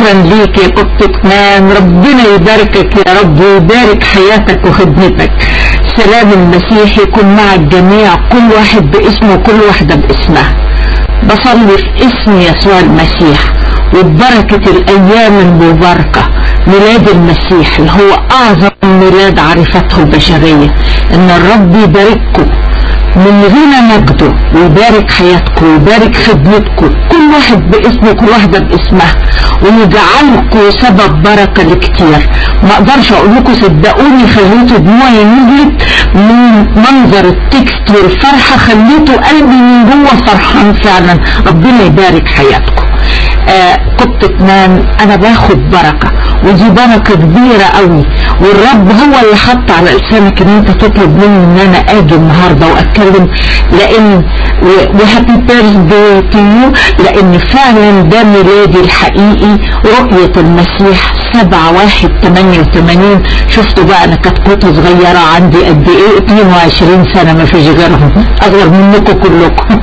شكرا ليك يا كابتن مان ربنا يباركك يا رب ويبارك حياتك وخدمتك سلام المسيح يكون مع الجميع كل واحد باسمه وكل واحدة باسمها بصلي في اسم يسوع المسيح وببركة الأيام المباركة ميلاد المسيح اللي هو أعظم ميلاد عرفته البشرية إن الرب يبارككم من غنى مجده ويبارك حياتكم ويبارك خدمتكم كل واحد باسمه كل واحدة باسمها ويجعلكم سبب بركة لكتير ما اقدرش اقول لكم صدقوني خليتوا دموعي نزلت من منظر التكست والفرحة خليتوا قلبي من جوه فرحان فعلا ربنا يبارك حياتكم آه كنت اتنام انا باخد بركة ودي بركة كبيرة قوي والرب هو اللي حط على لسانك ان انت تطلب مني ان انا اجي النهاردة واتكلم لان وهابي بيرثداي تو يو لان فعلا ده ميلادي الحقيقي رؤية المسيح 7 1 88 شفتوا بقى انا كانت كنت صغيرة عندي قد ايه 22 سنة ما فيش غيرهم اصغر منكم كلكم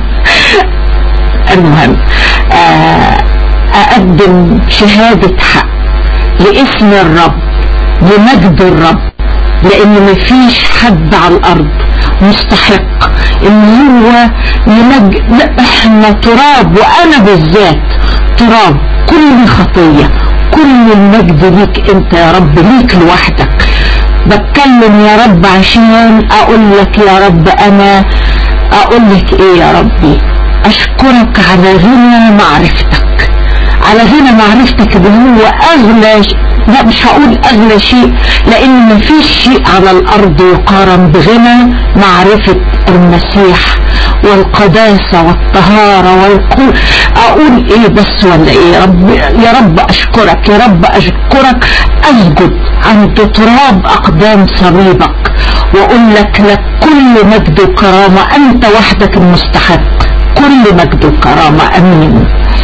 المهم آه اقدم شهادة حق لاسم الرب لمجد الرب لان مفيش حد على الارض مستحق ان هو يمجد لا احنا تراب وانا بالذات تراب كل خطية كل المجد ليك انت يا رب ليك لوحدك بتكلم يا رب عشان اقول لك يا رب انا اقول لك ايه يا ربي اشكرك على غنى معرفتك على غنى معرفتك اللي هو اغلى لا مش هقول اغلى شيء لان مفيش شيء على الارض يقارن بغنى معرفة المسيح والقداسة والطهارة والقوة اقول ايه بس ولا ايه يا رب يا رب اشكرك يا رب اشكرك اسجد عند تراب اقدام صليبك واقول لك لك كل مجد وكرامة انت وحدك المستحق كل مجد وكرامة امين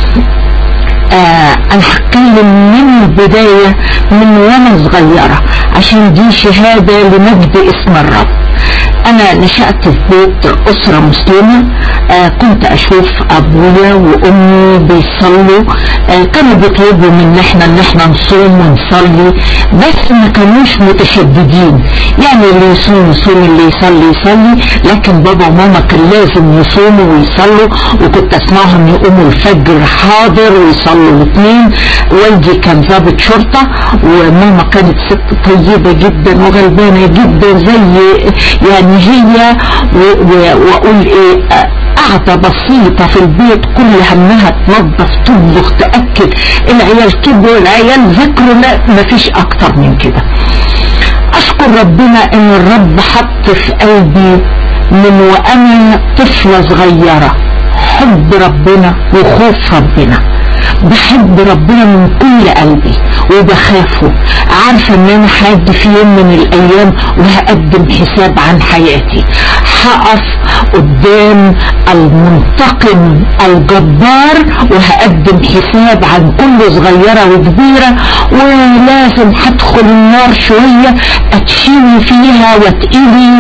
آه انا هتكلم من البداية من وانا صغيرة عشان دي شهادة لمجد اسم الرب انا نشأت في بيت اسرة مسلمة آه كنت اشوف ابويا وامي بيصلوا آه كانوا بيطلبوا منا احنا ان احنا نصوم ونصلي بس ما كانوش متشددين يعني اللي يصوم يصوم اللي يصلي يصلي لكن بابا وماما كان لازم يصوموا ويصلوا وكنت اسمعهم يقوموا الفجر حاضر ويصلوا الاثنين والدي كان ضابط شرطة وماما كانت ست طيبة جدا وغلبانة جدا زي يعني هي واقول ايه قاعدة بسيطة في البيت كل همها تنظف تطبخ تأكل العيال كبروا العيال ذكروا لا مفيش اكتر من كده اشكر ربنا ان الرب حط في قلبي من وانا طفلة صغيرة حب ربنا وخوف ربنا بحب ربنا من كل قلبي وبخافه عارفة ان انا هاجي في يوم من الايام وهقدم حساب عن حياتي هقف قدام المنتقم الجبار وهقدم حساب عن كل صغيرة وكبيرة ولازم هدخل النار شوية اتشوي فيها واتقلي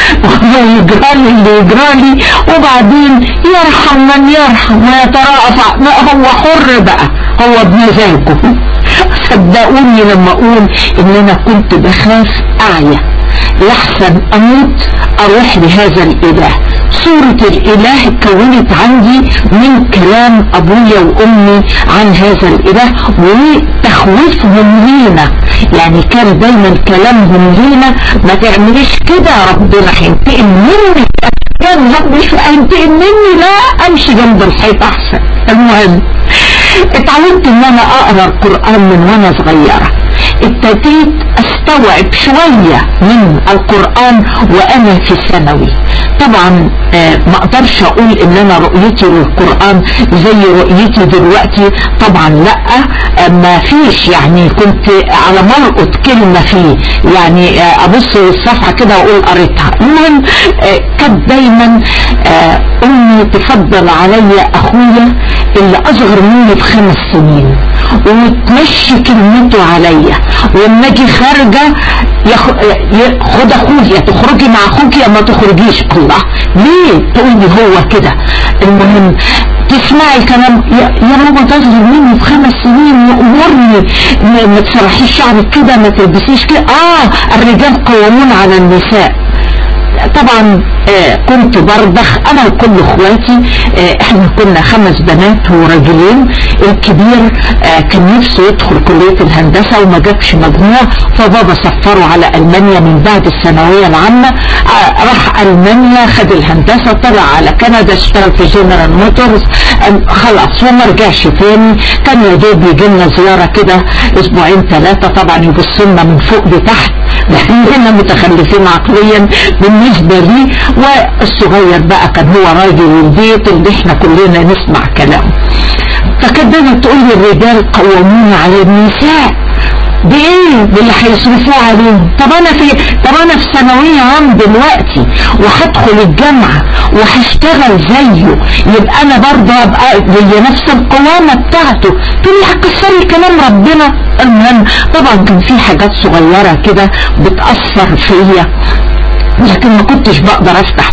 ويجرالي اللي يجرالي وبعدين يرحم من يرحم ويترأف هو حر بقى هو بمزاجه صدقوني لما اقول ان انا كنت بخاف اعيا لحسن اموت اروح لهذا الاله صورة الاله اتكونت عندي من كلام ابويا وامي عن هذا الاله وتخويفهم لينا يعني كان دايما كلامهم لينا ما تعمليش كده ربنا هينتقم مني كان مش هينتقم مني لا امشي جنب الحيط احسن المهم اتعودت ان انا اقرا القرآن من وانا صغيرة ابتديت استوعب شوية من القرآن وانا في ثانوي طبعا آه ما اقدرش اقول ان انا رؤيتي للقرآن زي رؤيتي دلوقتي طبعا لا آه ما فيش يعني كنت على ملقط كلمة فيه يعني آه ابص الصفحة كده واقول قريتها المهم كانت دايما امي تفضل عليا اخويا اللي اصغر مني بخمس سنين وتمشي كلمته عليا ولما اجي خارجه خد اخويا تخرجي مع اخوك يا ما تخرجيش الله ليه تقولي هو كده المهم تسمعي كلام يا, يا ماما تظلم مني في خمس سنين يأمرني ما تسرحيش شعرك كده ما تلبسيش كده اه الرجال قوامون على النساء طبعا آه كنت برضخ انا وكل اخواتي آه احنا كنا خمس بنات ورجلين الكبير آه كان نفسه يدخل كلية الهندسة وما جابش مجموع فبابا سفره على المانيا من بعد الثانوية العامة راح المانيا خد الهندسة طلع على كندا اشتغل في جنرال موتورز خلاص وما رجعش تاني كان يا دوب يجي لنا زيارة كده اسبوعين ثلاثة طبعا يبص لنا من فوق لتحت لاننا متخلفين عقليا بالنسبة لي والصغير بقى كان هو راجل البيت اللي احنا كلنا نسمع كلامه فكانت دايما تقول لي الرجال قوامون على النساء بايه باللي هيصرفوه عليهم طب انا في طب انا في ثانويه عام دلوقتي وهدخل الجامعه وهشتغل زيه يبقى انا برضه ابقى ليا نفس القوامه بتاعته تقول لي هتكسري كلام ربنا المهم طبعا كان في حاجات صغيره كده بتاثر فيا لكن ما كنتش بقدر افتح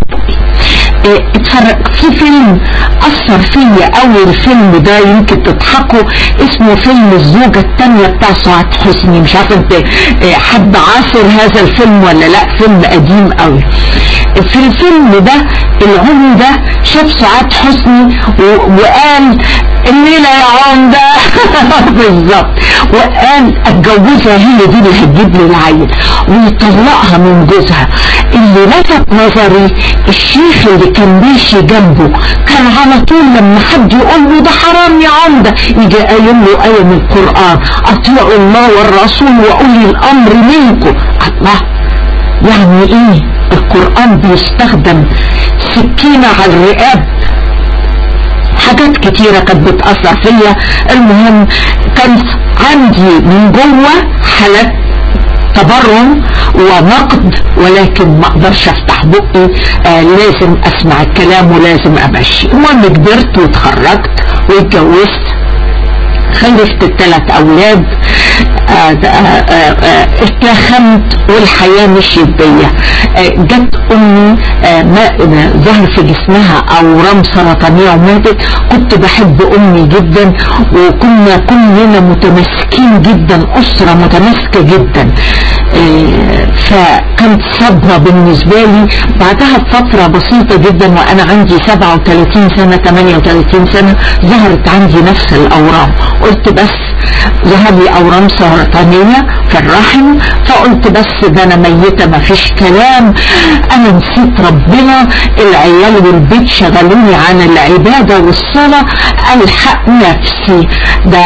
اتفرج في فيلم اثر فيا قوي الفيلم ده يمكن تضحكوا اسمه فيلم الزوجة التانية بتاع سعاد حسني مش عارفه انت حد عاصر هذا الفيلم ولا لا فيلم قديم قوي في الفيلم ده العمدة شاف سعاد حسني وقال الليلة يا عمدة بالظبط وقال اتجوزها هي دي اللي هتجيب لي العيل ويطلقها من جوزها اللي لفت نظري الشيخ اللي كان ماشي جنبه كان على طول لما حد يقول له ده حرام يا عمدة يجي قايل له آية من القرآن أطيعوا الله والرسول وأولي الأمر منكم الله يعني إيه القرآن بيستخدم سكينة على الرقاب حاجات كتيرة كانت بتأثر فيا المهم كان عندي من جوه حالات تبرم ونقد ولكن ما اقدرش افتح بقي آه لازم اسمع الكلام ولازم امشي المهم كبرت واتخرجت واتجوزت خلفت الثلاث اولاد اتلخمت والحياة مشيت بيا جت امي ظهر في جسمها اورام سرطانية وماتت كنت بحب امي جدا وكنا كلنا متماسكين جدا اسرة متماسكة جدا فكانت صدمة بالنسبة لي بعدها بفترة بسيطة جدا وانا عندي 37 سنة 38 سنة ظهرت عندي نفس الاورام قلت بس ظهر لي اورام سرطانية في الرحم فقلت بس ده انا ميتة مفيش كلام انا نسيت ربنا العيال والبيت شغلوني عن العبادة والصلاة الحق نفسي ده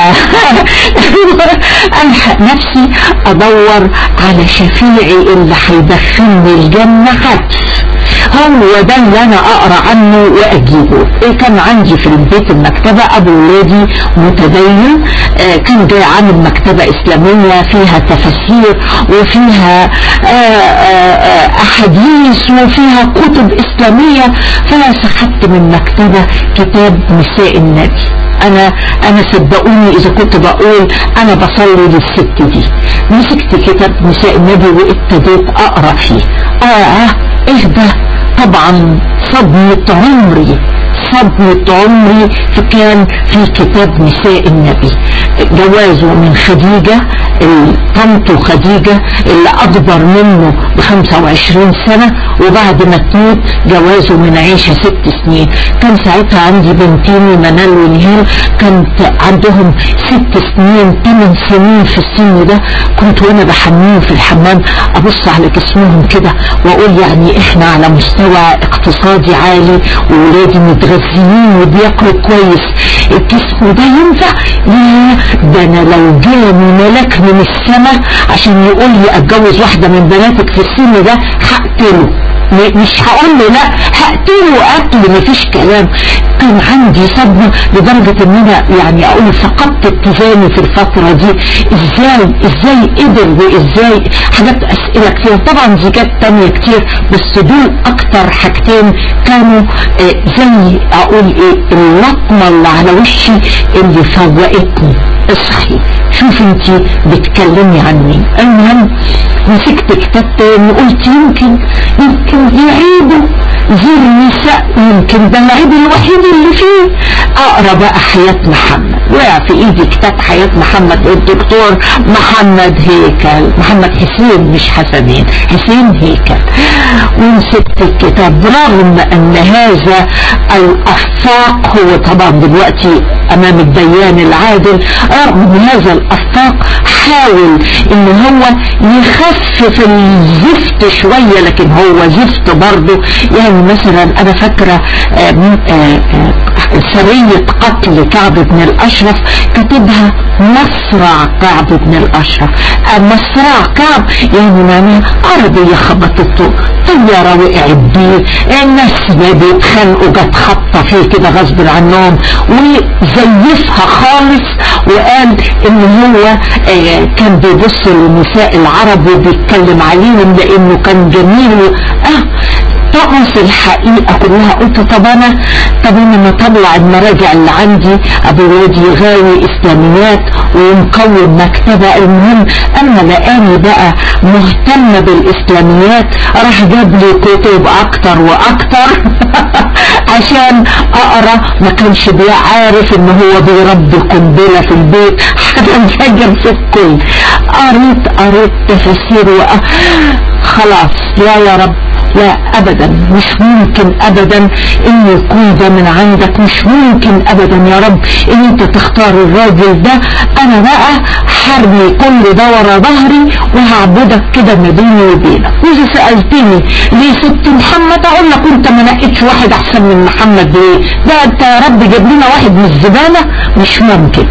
الحق نفسي ادور على شفيعي اللي هيدخلني الجنة حتف هو ده اللي انا اقرا عنه واجيبه إيه كان عندي في البيت المكتبة ابو ولادي متدين آه كان جاي عامل مكتبة اسلامية فيها تفاسير وفيها آه آه احاديث وفيها كتب اسلامية فسحبت من مكتبة كتاب نساء النبي انا انا صدقوني اذا كنت بقول انا بصلي للست دي مسكت كتاب نساء النبي وابتديت اقرا فيه اه ايه ده طبعا صدمة عمري صدمة عمري كان في كتاب نساء النبي جوازه من خديجة طنط خديجة اللي أكبر منه ب 25 سنة وبعد ما تموت جوازه من عيشة ست سنين كان ساعتها عندي بنتين منال ونهال كانت عندهم ست سنين ثمان سنين في السن ده كنت وانا بحميهم في الحمام ابص على جسمهم كده واقول يعني احنا على مستوى اقتصادي عالي وولادي متغذيين وبياكلوا كويس الجسم ده ينفع يا ده انا لو جاني ملاك من السماء عشان يقول لي اتجوز واحدة من بناتك في السن ده هقتله مش هقول له لا هقتله قتل مفيش كلام كان عندي صدمة لدرجة ان انا يعني اقول فقدت اتزاني في الفترة دي ازاي ازاي قدر وازاي حاجات اسئلة كتير طبعا زيجات تانية كتير بس دول اكتر حاجتين كانوا آه زي اقول ايه اللطمة اللي على وشي اللي فوقتني اصحي شوف انت بتكلمي عن مين المهم مسكت كتاب تاني قلت يمكن يمكن لكن يعيبوا زي النساء يمكن ده العيب الوحيد اللي فيه اقرا بقى حياة محمد وقع في ايدي كتاب حياة محمد الدكتور محمد هيكل محمد حسين مش حسنين حسين هيكل ومسكت الكتاب رغم ان هذا الافاق هو طبعا دلوقتي امام الديان العادل رغم هذا الافاق حاول ان هو يخفف الزفت شوية لكن هو زفت برضه يعني مثلا انا فاكرة سرية قتل كعب بن الاشرف كتبها مصرع كعب بن الاشرف مصرع كعب يعني معناها عربية خبطته طيارة وقعت بيه الناس بيتخانقوا جت خبطة فيه كده غصب عنهم وزيفها خالص وقال ان هو كان بيبص للنساء العرب وبيتكلم عليهم لانه كان جميل اه طقس الحقيقة كلها قلت طب انا طب انا ما طلع المراجع اللي عندي ابو وادي غاوي اسلاميات ومكون مكتبة المهم اما لقاني بقى مهتمة بالاسلاميات راح جاب لي كتب اكتر واكتر عشان اقرا ما كانش عارف ان هو بيربي قنبله في البيت هتنفجر في الكل قريت قريت تفاسير وأ... خلاص لا يا رب لا ابدا مش ممكن ابدا ان يكون ده من عندك مش ممكن ابدا يا رب ان انت تختار الراجل ده انا بقى حرمي كل ده ورا ظهري وهعبدك كده ما بيني وبينك واذا سالتني ليه ست محمد اقول لك انت ما نقيتش واحد احسن من محمد ليه ده انت يا رب جاب لنا واحد من الزباله مش ممكن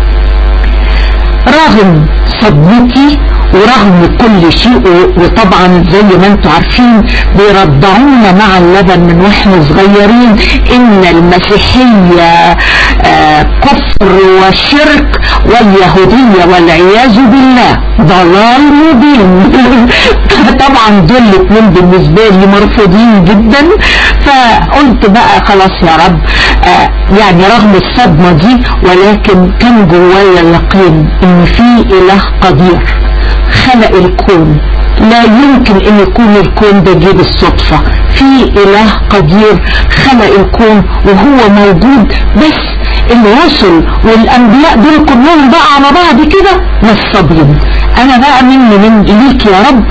رغم صدمتي ورغم كل شيء وطبعا زي ما انتم عارفين بيرضعونا مع اللبن من واحنا صغيرين ان المسيحية آه كفر وشرك واليهودية والعياذ بالله ضلال مبين طبعا دول الاثنين بالنسبة لي مرفوضين جدا فقلت بقى خلاص يا رب آه يعني رغم الصدمة دي ولكن كان جوايا يقين ان في اله قدير خلق الكون لا يمكن ان يكون الكون ده جه بالصدفة في اله قدير خلق الكون وهو موجود بس الرسل والانبياء دول كلهم بقى على بعض كده نصابين انا بقى مني من ليك يا رب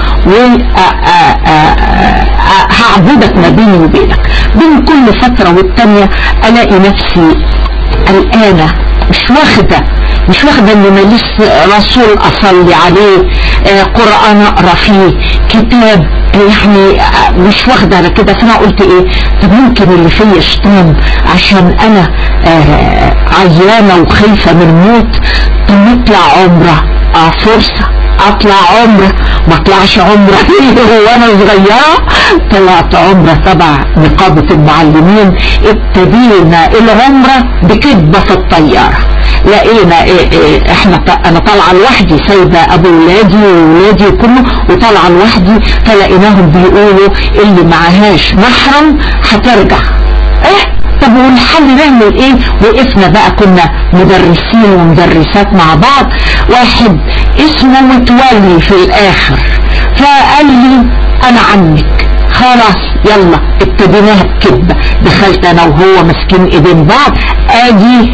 وهعبدك ما بيني وبينك بين كل فترة والتانية الاقي نفسي قلقانة مش واخدة مش واخدة ان ماليش رسول اصلي عليه آه قرآن اقرا فيه كتاب يعني مش واخدة على كده فانا قلت ايه طب ممكن اللي فيا شيطان عشان انا آه عيانة وخايفة من الموت طب نطلع عمرة اه فرصة اطلع عمرة ما اطلعش عمرة وانا صغيرة طلعت عمرة تبع نقابة المعلمين ابتدينا العمرة بكذبة في الطيارة لقينا إيه إيه احنا انا طالعه لوحدي سايبه ابو ولادي وولادي كله وطالعه لوحدي فلقيناهم بيقولوا اللي معهاش محرم هترجع ايه طب والحل نعمل ايه وقفنا بقى كنا مدرسين ومدرسات مع بعض واحد اسمه متولي في الاخر فقال لي انا عنك خلاص يلا ابتديناها بكذبة دخلت انا وهو ماسكين ايدين بعض ادي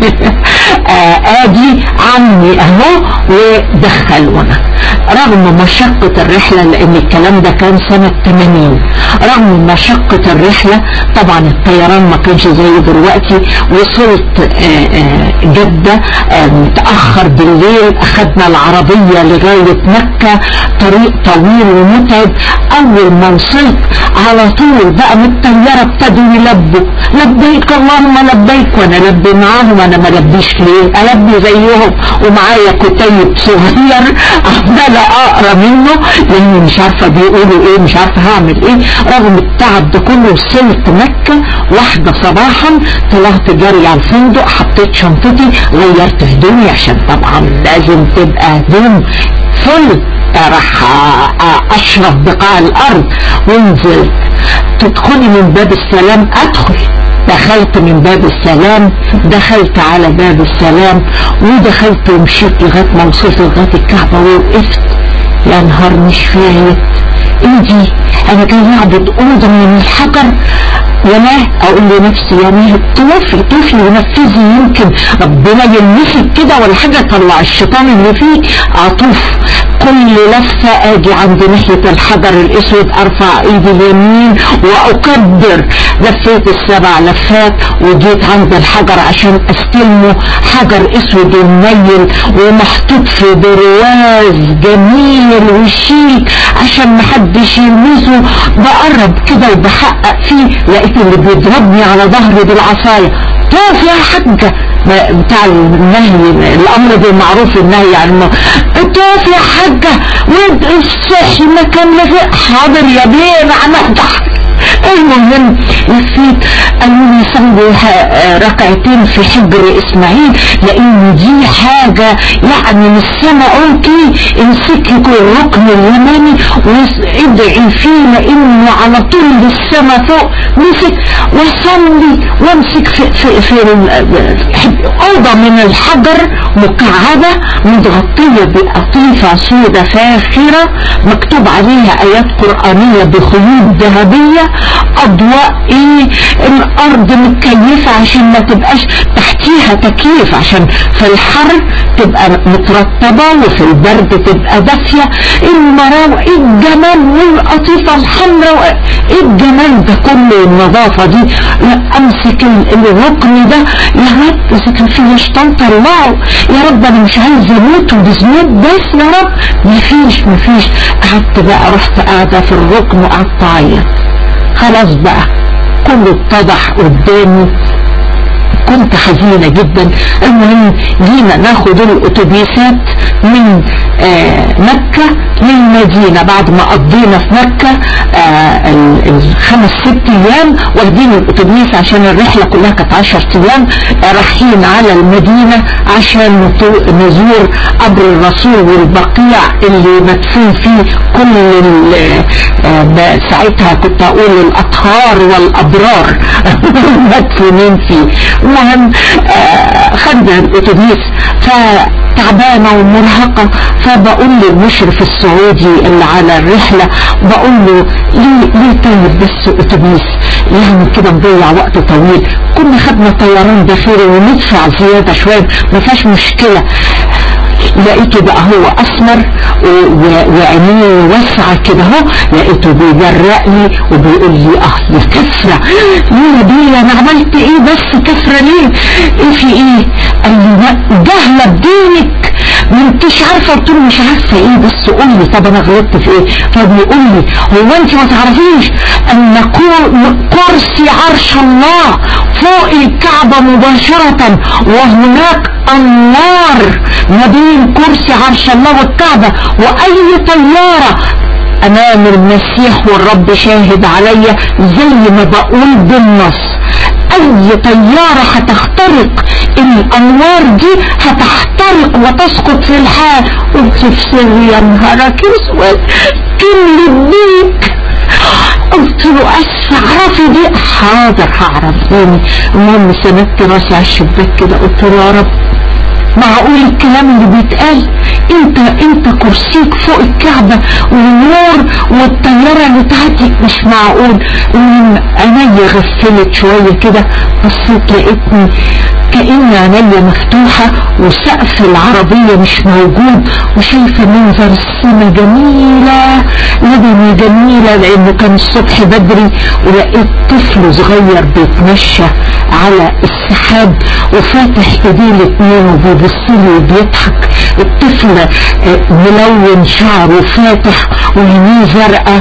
ادي عمي اهو ودخلونا رغم مشقة الرحلة لان الكلام ده كان سنة 80 رغم مشقة الرحلة طبعا الطيران ما كانش زي دلوقتي وصلت جدة متأخر بالليل اخدنا العربية لغاية مكة طريق طويل ومتعب اول ما وصلت على طول بقى من الطيارة ابتدوا يلبوا لبيك اللهم لبيك وانا لبي معاهم انا ما لبيش ليه البي زيهم ومعايا كتيب صغير عمالة اقرا منه لاني مش عارفة بيقولوا ايه مش عارفة هعمل ايه رغم التعب ده كله وصلت مكة واحدة صباحا طلعت جري على الفندق حطيت شنطتي غيرت هدومي عشان طبعا لازم تبقى هدوم فل راح اشرف بقاع الارض ونزلت تدخلي من باب السلام ادخل دخلت من باب السلام دخلت على باب السلام ودخلت ومشيت لغايه ما وصلت لغايه الكعبه ووقفت يا نهار مش فايت انتي انا جاي اعبد اوضه من الحجر ولا اقول لنفسي يعني طوفي طوفي ونفذي يمكن ربنا يلمسك كده ولا حاجه طلع الشيطان اللي فيه اطوف كل لفة اجي عند ناحية الحجر الاسود ارفع ايدي اليمين واكبر لفيت السبع لفات وجيت عند الحجر عشان استلمه حجر اسود ومنيل ومحطوط في برواز جميل وشيك عشان محدش يلمسه بقرب كده وبحقق فيه لقيت اللي بيضربني على ظهري بالعصاية طوف يا حاجة بتاع النهي الامر بالمعروف والنهي يعني طوف يا حاجة وانت الصحي مكان لفق حاضر يا بيه انا عملت المهم لفيت قالوا لي صلي ركعتين في حجر اسماعيل لان دي حاجة يعني من السماء قلتي امسكي كل الركن اليماني وادعي فيه لانه على طول للسماء فوق مسك وصلي وامسك في في في اوضه من الحجر مكعبه متغطيه بقطيفه سودة فاخره مكتوب عليها ايات قرانيه بخيوط ذهبيه اضواء ايه الارض متكيفه عشان ما تبقاش تحتيها تكييف عشان في الحر تبقى مترطبه وفي البرد تبقى دافيه المراوح ايه الجمال والقطيفه الحمراء ايه الجمال ده كله النظافه دي لا امسك الركن ده يا رب اذا كان فيه شيطان طلعه يا رب انا مش عايز اموت وبذنوب بس يا رب مفيش مفيش قعدت بقى رحت قاعده في الركن وقعدت اعيط خلاص بقى كله اتضح قدامي كنت حزينة جدا المهم جينا ناخد الاتوبيسات من آه مكة للمدينة بعد ما قضينا في مكة آه الخمس ست ايام واخدين الاتوبيس عشان الرحلة كلها كانت عشر ايام آه رايحين على المدينة عشان نزور قبر الرسول والبقيع اللي مدفون فيه كل ساعتها كنت اقول الاطهار والابرار مدفونين فيه المهم خدنا الاتوبيس فتعبانه ومرهقه فبقول للمشرف السعودي اللي على الرحله بقول له ليه ليه طيب بس اتوبيس يعني كده نضيع وقت طويل كنا خدنا طيران داخلي وندفع زياده شويه ما فيهاش مشكله لقيته بقى هو اسمر وعينيه واسعة كده اهو لقيته بيجرقني وبيقول لي اه يا كسرة يا دي انا عملت ايه بس كسرة ليه ايه في ايه قال لي جهلة بدينك ما انتش عارفه قلت له مش عارفه ايه بس قول لي طب انا غلطت في ايه فبيقول لي هو انت ما تعرفيش ان كرسي عرش الله فوق الكعبه مباشره وهناك انوار ما بين كرسي عرش الله والكعبه واي طياره امام المسيح والرب شاهد عليا زي ما بقول بالنص اي طيارة هتخترق الانوار دي هتحترق وتسقط في الحال قلت في سري يا نهارك اسود كل بيك قلت له اسف اعرفي دي حاضر هعرف تاني المهم سندت راسي على الشباك كده قلت له يا رب معقول الكلام اللي بيتقال انت انت كرسيك فوق الكعبة والنور والطيارة اللي تعدي مش معقول المهم عينيا غفلت شوية كده بصيت لقيتني كأن عينيا مفتوحة وسقف العربية مش موجود وشايفة منظر السما جميلة لبني جميلة لانه كان الصبح بدري ولقيت طفل صغير بيتمشى على السحاب وفاتح ايديه الاتنين وبيبص لي وبيضحك الطفل ملون شعره فاتح وعينيه زرقاء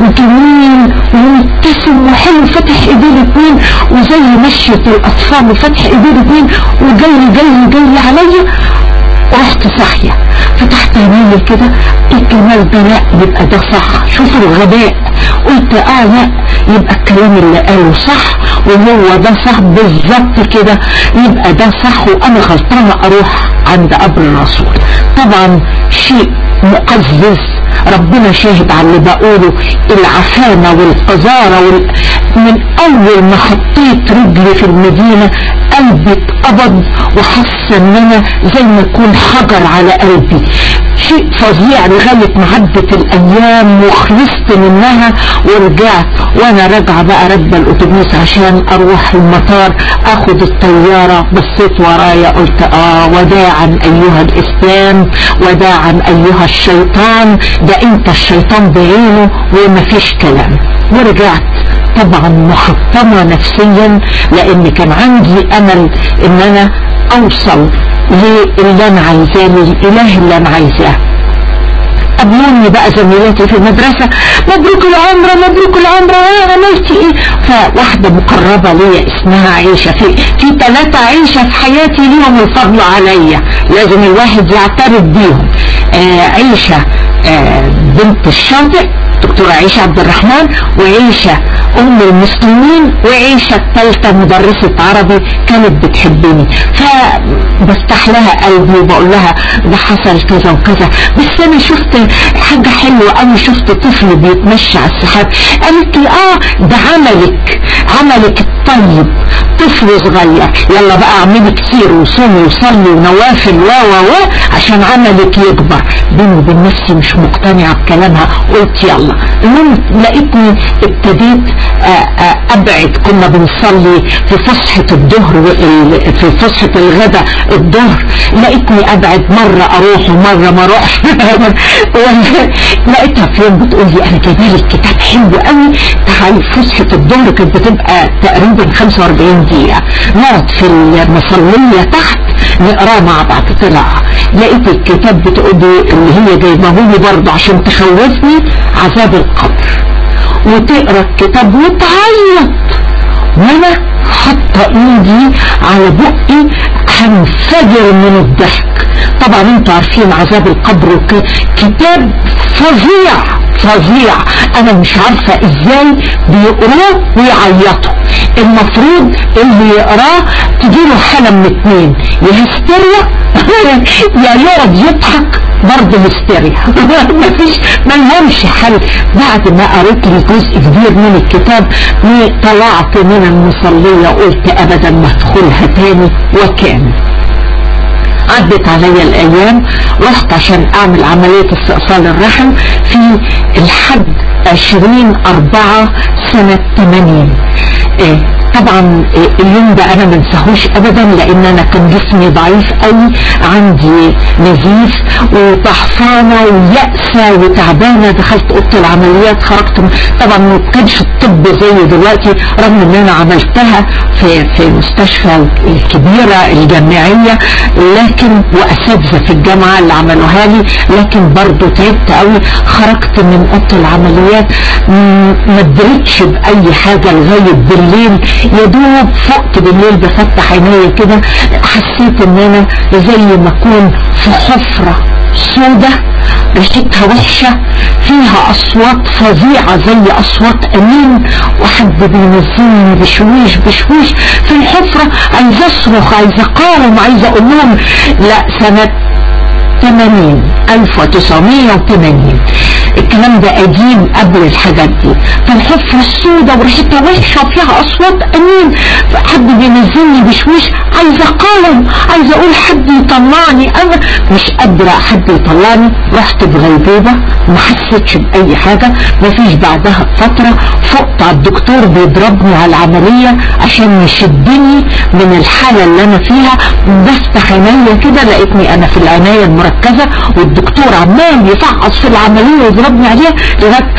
وجميل ومبتسم وحلو فاتح ايديه الاتنين وزي مشية الاطفال وفاتح ايديه الاتنين وجاي جاي جاي عليا رحت صاحية فتحت عيني كده الجمال ده لا يبقى ده صح شوف الغباء قلت اه لا يبقى الكلام اللي قاله صح وهو ده صح بالظبط كده يبقى ده صح وانا غلطانه اروح عند قبر الرسول طبعا شيء مقزز ربنا شاهد على اللي بقوله العفانة والقذارة وال... من اول ما حطيت رجلي في المدينة قلبي اتقبض وحس ان انا زي ما يكون حجر على قلبي شيء فظيع لغاية ما عدت الايام وخلصت منها ورجعت وانا راجعة بقى راكبة الاتوبيس عشان اروح المطار اخد الطيارة بصيت ورايا قلت اه وداعا ايها الاسلام وداعا ايها الشيطان ده انت الشيطان بعينه ومفيش كلام ورجعت طبعا محطمة نفسيا لان كان عندي امل ان انا اوصل للي انا عايزاه للاله اللي انا عايزاه قابلوني بقى زميلاتي في المدرسة مبروك العمرة مبروك العمرة ايه عملتي ايه فواحدة مقربة ليا اسمها عيشة في في ثلاثة عيشة في حياتي ليهم الفضل عليا لازم الواحد يعترف بيهم آه عيشة آه بنت الشاطئ دكتورة عيشة عبد الرحمن وعيشة ام المسلمين وعيشة الثالثة مدرسة عربي كانت بتحبني فبفتح لها قلبي وبقول لها ده حصل كذا وكذا بس انا شفت حاجة حلوة انا شفت طفل بيتمشى على السحاب قالت لي اه ده عملك عملك الطيب طفل صغير يلا بقى اعملي كتير وصومي وصلي ونوافل و و و عشان عملك يكبر بيني وبين نفسي مش مقتنعة بكلامها قلت يلا المهم لقيتني ابتديت ابعد كنا بنصلي في فسحة الظهر في فسحة الغداء الظهر لقيتني ابعد مرة اروح ومرة ما اروحش لقيتها في يوم بتقول لي انا جايبه لك كتاب حلو قوي تعالي فسحة الظهر كانت بتبقى تقريبا 45 دقيقة نقعد في المصلية تحت نقراه مع بعض طلع لقيت الكتاب بتقول اللي هي جايبه لي برضه عشان تخوفني عذاب القبر وتقرا الكتاب وتعيط وانا حاطه ايدي على بقي هنفجر من الضحك طبعا انتوا عارفين عذاب القبر كتاب فظيع فظيع انا مش عارفة ازاي بيقروه ويعيطوا المفروض اللي يقراه تجيله حالة من اتنين يا هستيريا يا يقعد يضحك برضه هستيريا مفيش ملهمش حل بعد ما قريت لي جزء كبير من الكتاب طلعت من المصلية قلت ابدا ما ادخلها تاني وكان عدت عليا الايام رحت عشان اعمل عملية استئصال الرحم في الحد عشرين اربعة سنة تمانين إيه طبعا اليوم ده انا منساهوش ابدا لان انا كان جسمي ضعيف قوي عندي نزيف وطحفانة ويأسة وتعبانة دخلت اوضه العمليات خرجت طبعا ما كانش الطب زي دلوقتي رغم ان انا عملتها في في المستشفى الكبيرة الجامعية لكن واساتذة في الجامعة اللي عملوها لي لكن برضو تعبت قوي خرجت من اوضه العمليات ما ادريتش باي حاجة لغاية بالليل يا دوب فقت بالليل بفتح عينيا كده حسيت ان انا زي ما اكون في حفرة سودة ريحتها وحشة فيها اصوات فظيعة زي اصوات امين وحد بينزلني بشويش بشويش في الحفرة عايزة اصرخ عايزة اقارن عايزة اقول لهم لا سنة 80 1980 الكلام ده قديم قبل الحاجات دي فالحفرة السوداء وريحتها وحشة وفيها اصوات امين حد بينزلني بشويش عايزة اقاوم عايزة اقول حد يطلعني انا مش قادرة حد يطلعني رحت بغيبوبة ما حسيتش باي حاجة مفيش بعدها فترة فقت على الدكتور بيضربني على العملية عشان يشدني من الحالة اللي انا فيها بفتح عينيا كده لقيتني انا في العناية المركزة والدكتور عمال يفعص في العملية ويضربني عليها لغاية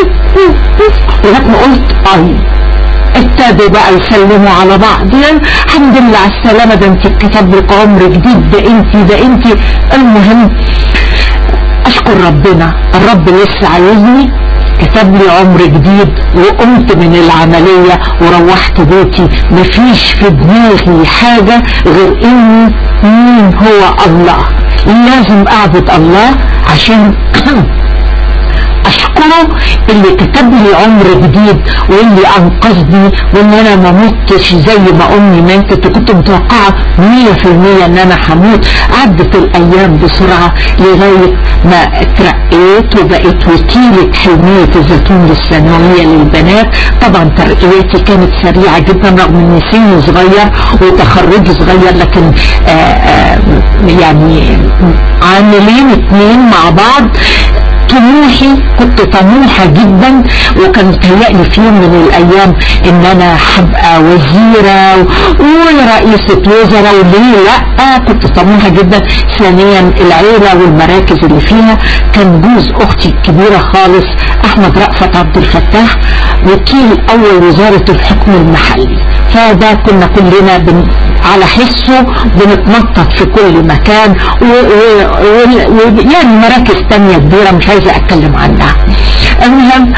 لغاية ما قلت اي ابتدوا بقى يسلموا على بعض يعني الحمد لله على السلامة ده انت اتكتب لك عمر جديد ده انت ده انت المهم اشكر ربنا الرب لسه عايزني كتب لي عمر جديد وقمت من العملية وروحت بيتي مفيش في دماغي حاجة غير اني مين هو الله لازم اعبد الله عشان اشكره اللي كتب لي عمر جديد واللي انقذني وان انا ما متش زي ما امي ماتت وكنت متوقعة مية في المية ان انا هموت عدت الايام بسرعة لغاية ما اترقيت وبقيت وكيلة حلمية الزيتون للثانوية للبنات طبعا ترقيتي كانت سريعة جدا رغم ان سني صغير وتخرجي صغير لكن آآ آآ يعني عاملين اتنين مع بعض طموحي كنت طموحة جدا وكان تهيألي في يوم من الايام ان انا هبقى وزيرة ورئيسة وزراء وليه لا كنت طموحة جدا ثانيا العيلة والمراكز اللي فيها كان جوز اختي الكبيرة خالص احمد رأفت عبد الفتاح وكيل اول وزارة الحكم المحلي فده كنا كلنا بن على حسه بنتنطط في كل مكان ويعني مراكز تانية كبيرة مش عايزة اتكلم عنها المهم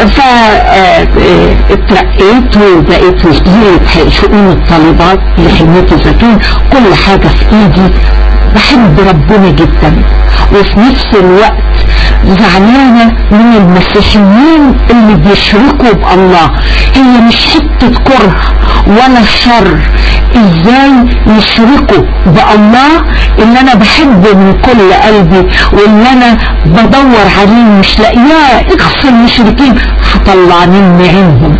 فاترقيت وبقيت وزيرة شؤون الطالبات لحماية الزيتون كل حاجة في ايدي بحب ربنا جدا وفي نفس الوقت زعلانة من المسيحيين اللي بيشركوا بالله هي مش حتة كره ولا شر ازاي يشركوا بالله اللي انا بحبه من كل قلبي واللي انا بدور عليه مش لاقياه اقصى المشركين هطلع مني عينهم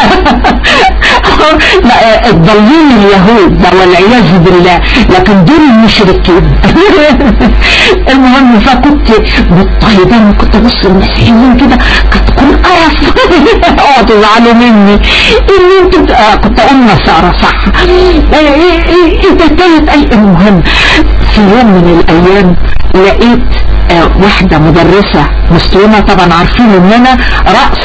لا الضالين اليهود ده والعياذ بالله لكن دول المشركين المهم فكنت بالطيبان كنت ابص المسيحيين كده كانت تكون قرف اقعدوا يزعلوا مني ان انتوا آه كنت اقول نصارى صح ايه ايه ايه ده تالت اي المهم في يوم من الايام لقيت آه واحدة مدرسة مسلمة طبعا عارفين ان انا رأس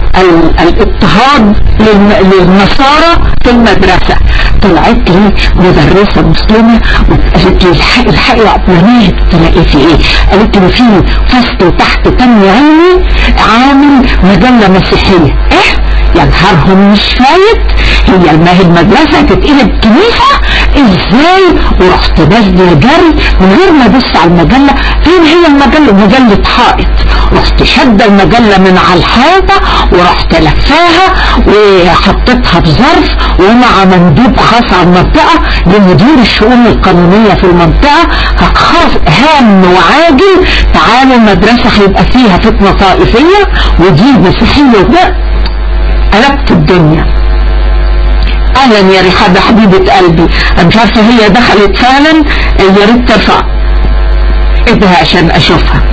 الاضطهاد للنصارى في المدرسة طلعت لي مدرسة مسلمة وقالت لي الحقي الحقي مناهج تلاقي في ايه قالت لي في فصل تحت تم عيني عامل مجلة مسيحية ايه يا نهارهم مش فايت هي ما هي المدرسة تتقلب كنيسة ازاي ورحت نازله جري من غير ما ابص على المجلة فين هي المجلة مجلة حائط رحت شد المجلة من على الحيطة ورحت لفاها وحطيتها في ظرف ومع مندوب خاص على المنطقة لمدير الشؤون القانونية في المنطقة خاص هام وعاجل تعالوا المدرسة هيبقى فيها فتنة طائفية ودي مسيحية وده قلبت الدنيا اهلا يا رحاب حبيبة قلبي انا مش عارفة هي دخلت فعلا يا ريت ترفع ايدها عشان اشوفها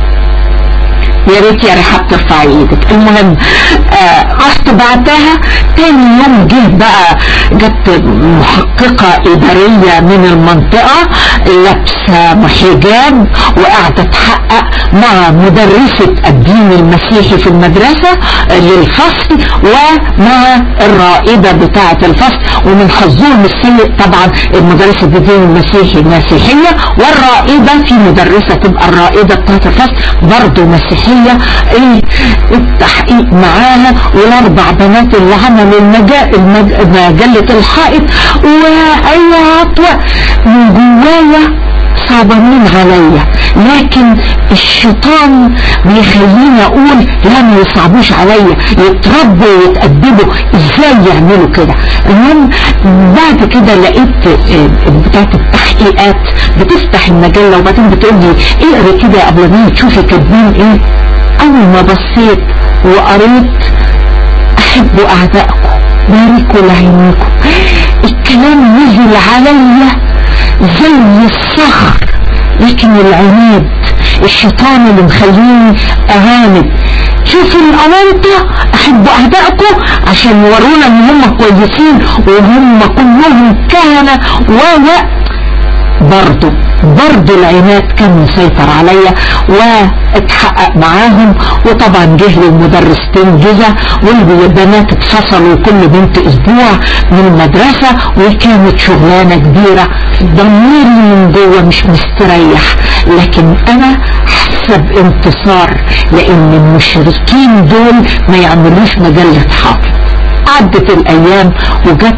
يا ريت يا رحاب ترفعي ايدك المهم آه رحت بعتها تاني يوم جه بقى جت محققة ادارية من المنطقة لابسة حجاب وقاعدة تحقق مع مدرسة الدين المسيحي في المدرسة للفصل ومع الرائدة بتاعة الفصل ومن حظهم السيء طبعا مدرسة الدين المسيحي مسيحية والرائدة في مدرسة تبقى الرائدة بتاعة الفصل برضه مسيحية هي ايه التحقيق معاها والاربع بنات اللي عملوا المجال مجلة الحائط واي عطوة من جوايا صعبانين عليا لكن الشيطان بيخليني اقول لا ما يصعبوش عليا يتربوا ويتأدبوا ازاي يعملوا كده المهم بعد كده لقيت بتاعت التحقيقات بتفتح المجلة وبعدين بتقول لي اقري كده قبل ما تشوفي كاتبين ايه اول ما بصيت وقريت احبوا اعدائكم باركوا لعينيكم الكلام نزل عليا زي الصخر لكن العناد الشيطان اللي مخليني اعاند شوفوا الأوانطة أحبوا أعدائكم عشان يورونا إن هم كويسين وهم كلهم كهنة و برضه برضه العناد كان مسيطر عليا واتحقق معاهم وطبعا جه لي المدرستين جزا والبنات اتفصلوا كل بنت اسبوع من المدرسة وكانت شغلانة كبيرة ضميري من جوه مش مستريح لكن انا حاسه بانتصار لان المشركين دول ما يعملوش مجلة حافظ عدت الايام وجت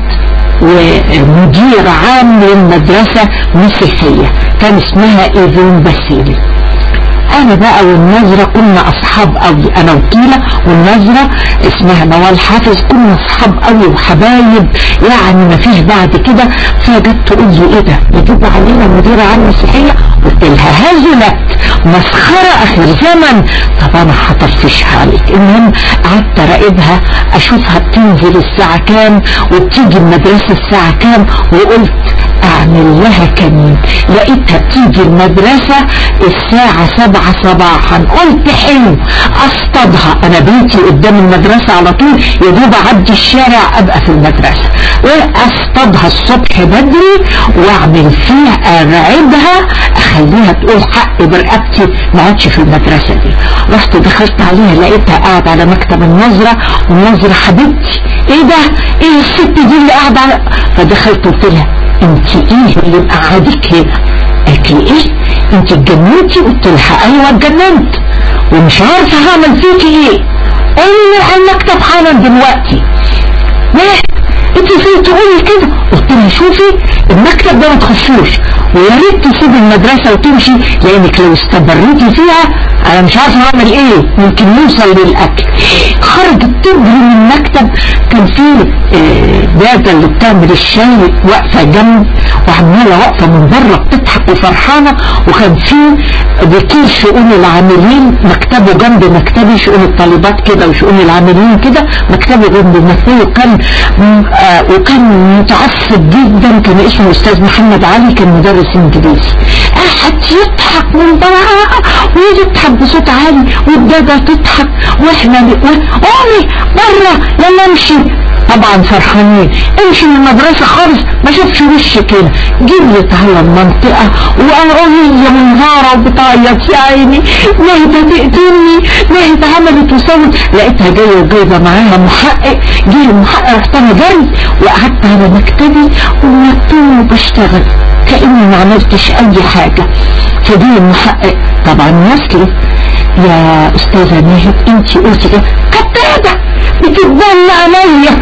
ومدير عام للمدرسة مسيحية كان اسمها ايفون باسيلي انا بقى والنظرة كنا اصحاب قوي انا وكيلة والنظرة اسمها نوال حافظ كنا اصحاب قوي وحبايب يعني ما فيش بعد كده فجت تقول لي ايه ده يجيبوا علينا مديرة عام مسيحية قلت لها هزلت مسخرة اخر زمن طب انا هطفشها عليك المهم قعدت اراقبها اشوفها بتنزل الساعة كام وبتيجي المدرسة الساعة كام وقلت اعمل لها كمين لقيتها بتيجي المدرسة الساعة سبعة صباحا قلت حلو اصطادها انا بيتي قدام المدرسة على طول يا دوب اعدي الشارع ابقى في المدرسة واصطادها الصبح بدري واعمل فيها ارعبها اخليها تقول حق برقبتي ما اقعدش في المدرسة دي رحت دخلت عليها لقيتها قاعدة على مكتب النظرة والنظرة حبيبتي ايه ده ايه الست دي اللي قاعدة على فدخلت قلت لها انت ايه اللي مقعدك هنا قالت لي ايه انت اتجننتي قلت لها ايوه اتجننت ومش عارفه هعمل فيكي ايه قولي على المكتب حالا دلوقتي ليه انت ازاي تقولي كده قلت لها شوفي المكتب ده ما تخشوش ويا ريت تسيبي المدرسه وتمشي لانك لو استمريتي فيها انا مش عارفه اعمل ايه يمكن نوصل للاكل خرجت تجري من المكتب كان في دادا اللي بتعمل الشاي واقفه جنب وعماله واقفه من بره بتضحك وفرحانه وكان في وكيل شؤون العاملين مكتبه جنب مكتبي شؤون الطالبات كده وشؤون العاملين كده مكتبه جنب مكتبي وكان آه وكان متعصب جدا كان اسمه استاذ محمد علي كان مدرس انجليزي قعد يضحك من بره ويضحك بصوت عالي والدادا تضحك واحنا قومي بره يلا امشي طبعا فرحانين امشي من المدرسة خالص ما شافش وشك كده جريت على المنطقة وهي منهارة وبتعيط يا عيني نهدة تقتلني نهدة عملت وسوت لقيتها جاية وجايبة معاها محقق جه المحقق رحت انا جري وقعدت على مكتبي ومكتوب بشتغل كأني ما عملتش اي حاجة فجه المحقق طبعا وصلت يا استاذة ناهد انت قلتي كده كتابة بتتبنى عليا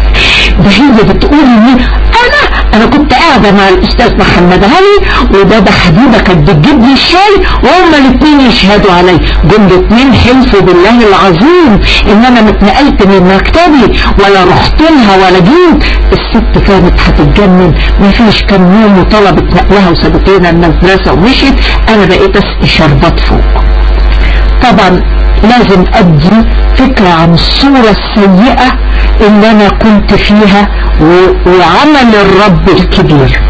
ده هي بتقول لي انا انا كنت قاعدة مع الاستاذ محمد علي وبابا حبيبة كانت بتجيب لي الشاي وهما الاثنين يشهدوا علي جم الاثنين حلفوا بالله العظيم ان انا ما اتنقلت من مكتبي ولا رحت لها ولا جيت الست كانت هتتجنن ما فيش كام يوم وطلبت نقلها وسابت لنا المدرسة ومشيت انا بقيت اسقي شربات فوق طبعا لازم ادي فكرة عن الصورة السيئة اللي انا كنت فيها وعمل الرب الكبير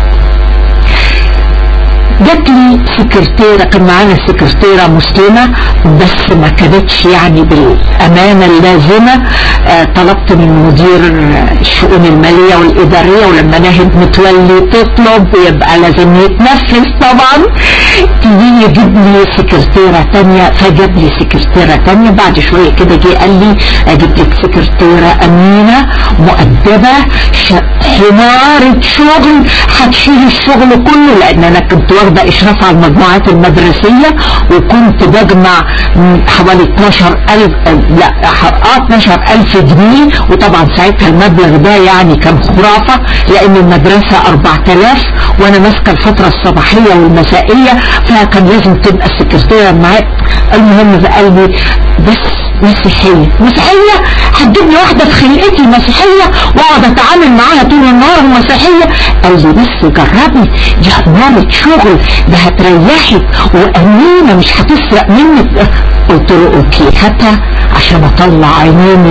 جات لي سكرتيرة كان معانا سكرتيرة مسلمة بس ما كانتش يعني بالأمانة اللازمة آه طلبت من مدير الشؤون المالية والإدارية ولما ناهد متولي تطلب ويبقى لازم يتنفذ طبعا تيجي يجيب لي سكرتيرة تانية فجاب لي سكرتيرة تانية بعد شوية كده جه قال لي اجيب لك سكرتيرة أمينة مؤدبة حمارة شغل هتشيل الشغل كله لأن أنا كنت واخدة إشراف على المجموعات المدرسية وكنت بجمع حوالي 12 ألف لا 12 ألف جنيه وطبعا ساعتها المبلغ ده يعني كان خرافة لأن المدرسة 4000 وأنا ماسكة الفترة الصباحية والمسائية فكان لازم تبقى السكرتيرة معايا المهم قال لي بس مسيحية مسيحية هتجيب لي واحدة في خلقتي مسيحية واقعد اتعامل معاها طول النهار مسيحية قال لي بس جربي دي حمارة شغل ده هتريحك وامينة مش هتسرق منك قلت له اوكي هاتها عشان اطلع عينين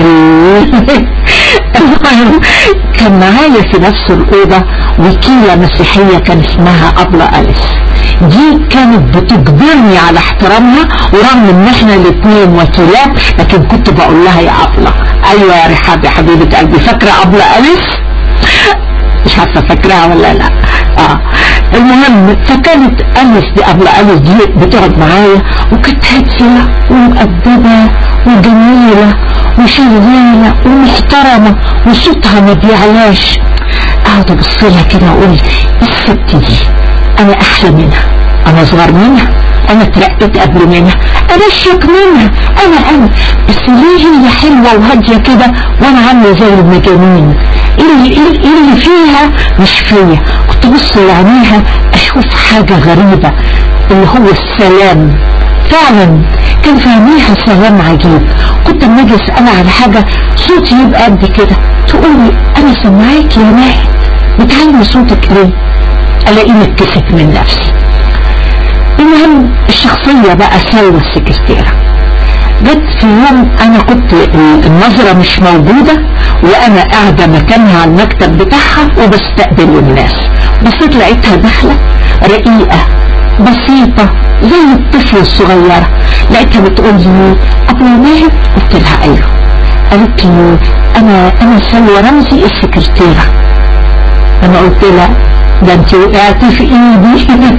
المهم كان معايا في نفس الأوضة وكيلة مسيحية كان اسمها أبلة أليس دي كانت بتجبرني على احترامها ورغم ان احنا الاثنين وكيلات لكن كنت بقول لها يا أبلة ايوه يا رحاب يا حبيبة قلبي فاكرة أبلة أليس مش عارفة فاكراها ولا لا اه المهم فكانت أليس دي أبلة أليس دي بتقعد معايا وكانت هادية ومؤدبة وجميلة وشغالة ومحترمة وصوتها ما بيعلاش اقعد ابص لها كده واقول الست دي انا احلى منها انا اصغر منها انا اترقيت قبل منها انا اشيك منها انا انا بس ليه هي حلوة وهادية كده وانا عاملة زي المجانين اللي, اللي فيها مش فيا كنت بص لعينيها اشوف حاجة غريبة اللي هو السلام فعلا كان فاهميها سلام عجيب كنت اما اجي اسالها على حاجه صوتي يبقى قد كده تقول لي انا سامعاك يا ناهد بتعلي صوتك ليه الاقيني اتكسف من نفسي المهم الشخصيه بقى سلوى السكرتيره جت في يوم انا كنت النظرة مش موجودة وانا قاعدة مكانها على المكتب بتاعها وبستقبل الناس بصيت لقيتها داخلة رقيقة بسيطة زي الطفل الصغيرة لقيتها بتقول لي ابو ماهر قلت لها ايوه قالت لي انا انا سلوى رمزي السكرتيرة انا قلت لها ده انت وقعتي في ايدي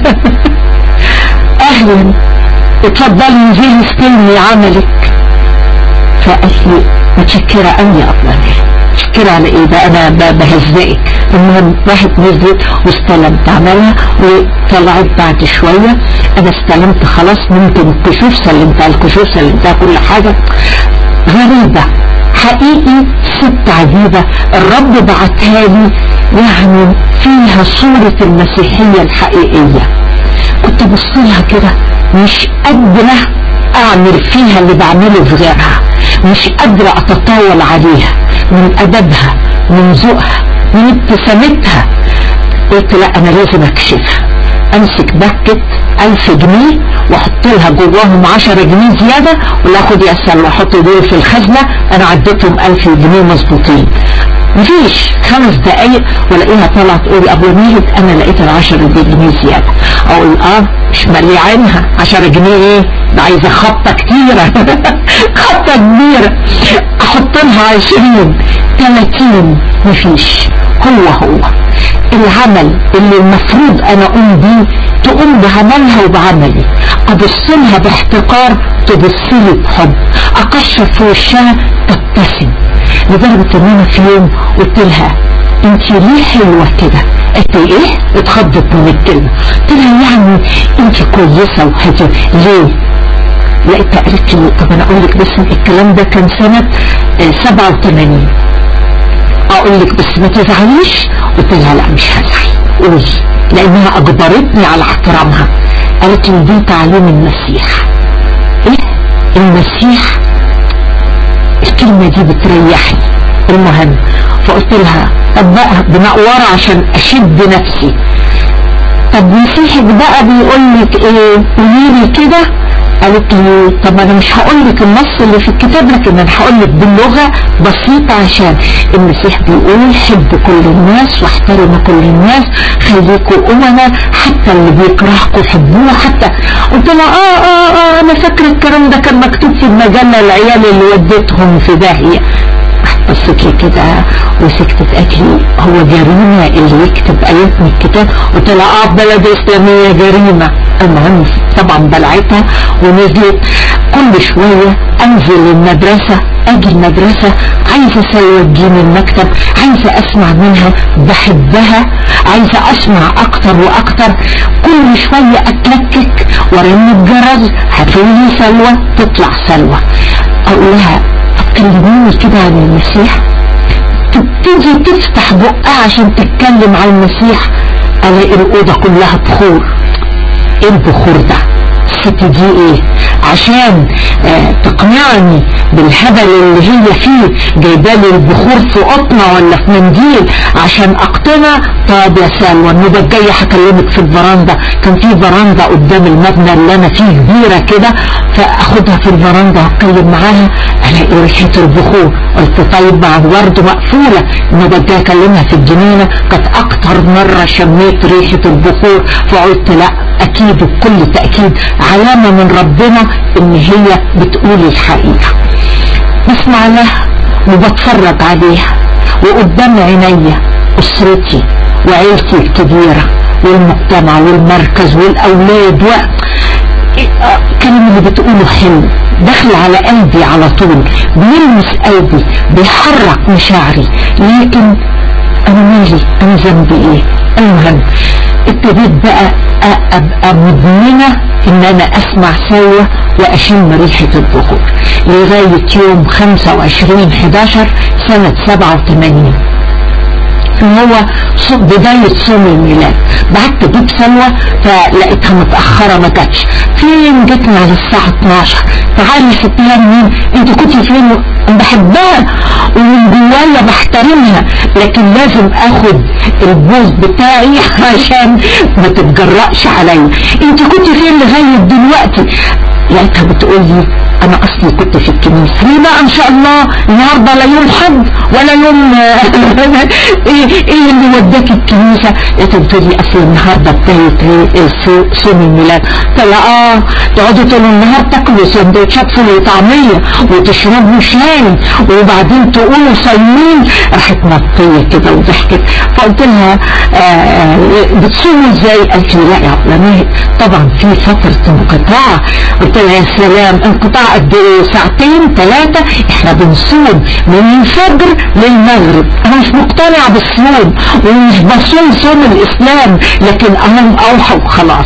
اهلا اتفضلي انزلي استلمي عملك فقالت لي متشكرة قوي يا ابله متشكرة على ايه ده انا بهزقك المهم راحت نزلت واستلمت عملها وطلعت بعد شوية انا استلمت خلاص ممكن الكشوف سلمتها الكشوف سلمتها كل حاجة غريبة حقيقي ست عجيبة الرب بعتها لي يعني فيها صورة المسيحية الحقيقية كنت بصلها كده مش قادرة اعمل فيها اللي بعمله في غيرها مش قادرة اتطاول عليها من ادبها من ذوقها من ابتسامتها قلت لا انا لازم اكشفها امسك باكت الف جنيه واحط لها جواهم عشرة جنيه زيادة ولا اخد يا سلوى احط دول في الخزنة انا عديتهم الف جنيه مظبوطين مفيش خمس دقايق والاقيها طلعت تقول ابو ميهد انا لقيت العشرة دي جنيه زيادة اقول اه مش مالي عينها عشرة جنيه ايه ده عايزة خطة كتيرة خطة كبيرة احط لها عشرين تلاتين مفيش هو هو العمل اللي المفروض انا اقوم بيه تقوم بعملها وبعملي ابص لها باحتقار تبص لي بحب اكشر في وشها تبتسم لدرجة ان انا في يوم قلت لها انت ليه حلوة كده قالت لي ايه اتخضت من الكلمة قلت لها يعني انت كويسة وهادية ليه لقيتها قالت لي طب انا اقول لك بس الكلام ده كان سنة اه 87 اقول لك بس ما تزعليش قلت لها لا مش هزعل قولي لانها اجبرتني على احترامها قالت لي دي تعليم المسيح ايه المسيح الكلمة دي بتريحني المهم فقلت لها طب بقى بنقورة عشان اشد نفسي طب مسيحك بقى بيقول لك ايه قولي لي كده قالت لي طب انا مش هقول لك النص اللي في الكتاب لكن انا هقول لك باللغه بسيطه عشان المسيح بيقول حب كل الناس واحترموا كل الناس خليكوا امنا حتى اللي بيكرهكوا حبوه حتى قلت لها اه اه اه انا فاكره الكلام ده كان مكتوب في المجله العيال اللي وديتهم في داهيه بصت لي كده وسكتت قالت لي هو جريمة اللي يكتب آيات من الكتاب قلت لها اه في بلد إسلامية جريمة المهم طبعا بلعتها ونزلت كل شوية انزل المدرسة اجي المدرسة عايزة سلوى تجيني المكتب عايزة اسمع منها بحبها عايزة اسمع اكتر واكتر كل شوية اتلكك ورن الجرس هتقولي سلوى تطلع سلوى اقول لها كلميني كده عن المسيح تبتدي تفتح بقها عشان تتكلم عن المسيح الاقي الاوضه كلها بخور ايه البخور ده الست دي ايه عشان آه تقنعني بالهبل اللي هي فيه جايبالي البخور في قطنة ولا في منديل عشان اقتنع طب يا سلوى النوبة الجاية هكلمك في الفراندا كان في فراندا قدام المبنى اللي انا فيه كبيرة كده فاخدها في الفراندا اتكلم معاها الاقي ريحة البخور قلت طيب مع برضه مقفولة النوبة الجاية اكلمها في الجنينة كانت اكتر مرة شميت ريحة البخور فقلت لا اكيد بكل تأكيد علامة من ربنا ان هي بتقول الحقيقة بسمع لها وبتفرج عليها وقدام عينيا اسرتي وعيلتي الكبيرة والمجتمع والمركز والاولاد و الكلام اللي بتقوله حلو دخل على قلبي على طول بيلمس قلبي بيحرك مشاعري لكن انا مالي انا ذنبي ايه المهم ابتديت بقى ابقى مدمنة ان انا اسمع سوا واشم ريحة البخور لغاية يوم 25 11 سنة 87 ان هو بداية صوم الميلاد بعت اجيب سلوى فلقيتها متأخرة ما جاتش فين جتنا على الساعة 12 تعالي ستها مين انت كنت فين بحبها ومن جوايا بحترمها لكن لازم اخد البوز بتاعي عشان ما تتجرأش عليا انت كنت فين لغاية دلوقتي لقيتها بتقول لي انا اصلي كنت في الكنيسة ليه بقى ان شاء الله النهاردة لا يوم حد ولا يوم ايه ايه اللي وداك الكنيسة لقيتها بتقول لي اصل النهاردة بداية ايه صوم الميلاد قلت لها اه تقعدوا طول النهار تاكلوا سندوتشات فول وطعمية وتشربوا شاي وبعدين تقولوا صايمين راحت مطية كده وضحكت فقلت لها آه بتصوموا ازاي قالت لي لا يا عبد طبعا في فترة انقطاع قلت لها يا سلام انقطاع قد ايه ساعتين ثلاثة احنا بنصوم من الفجر للمغرب انا مش مقتنعة بالصوم ومش بصوم صوم الاسلام لكن انا اوحى وخلاص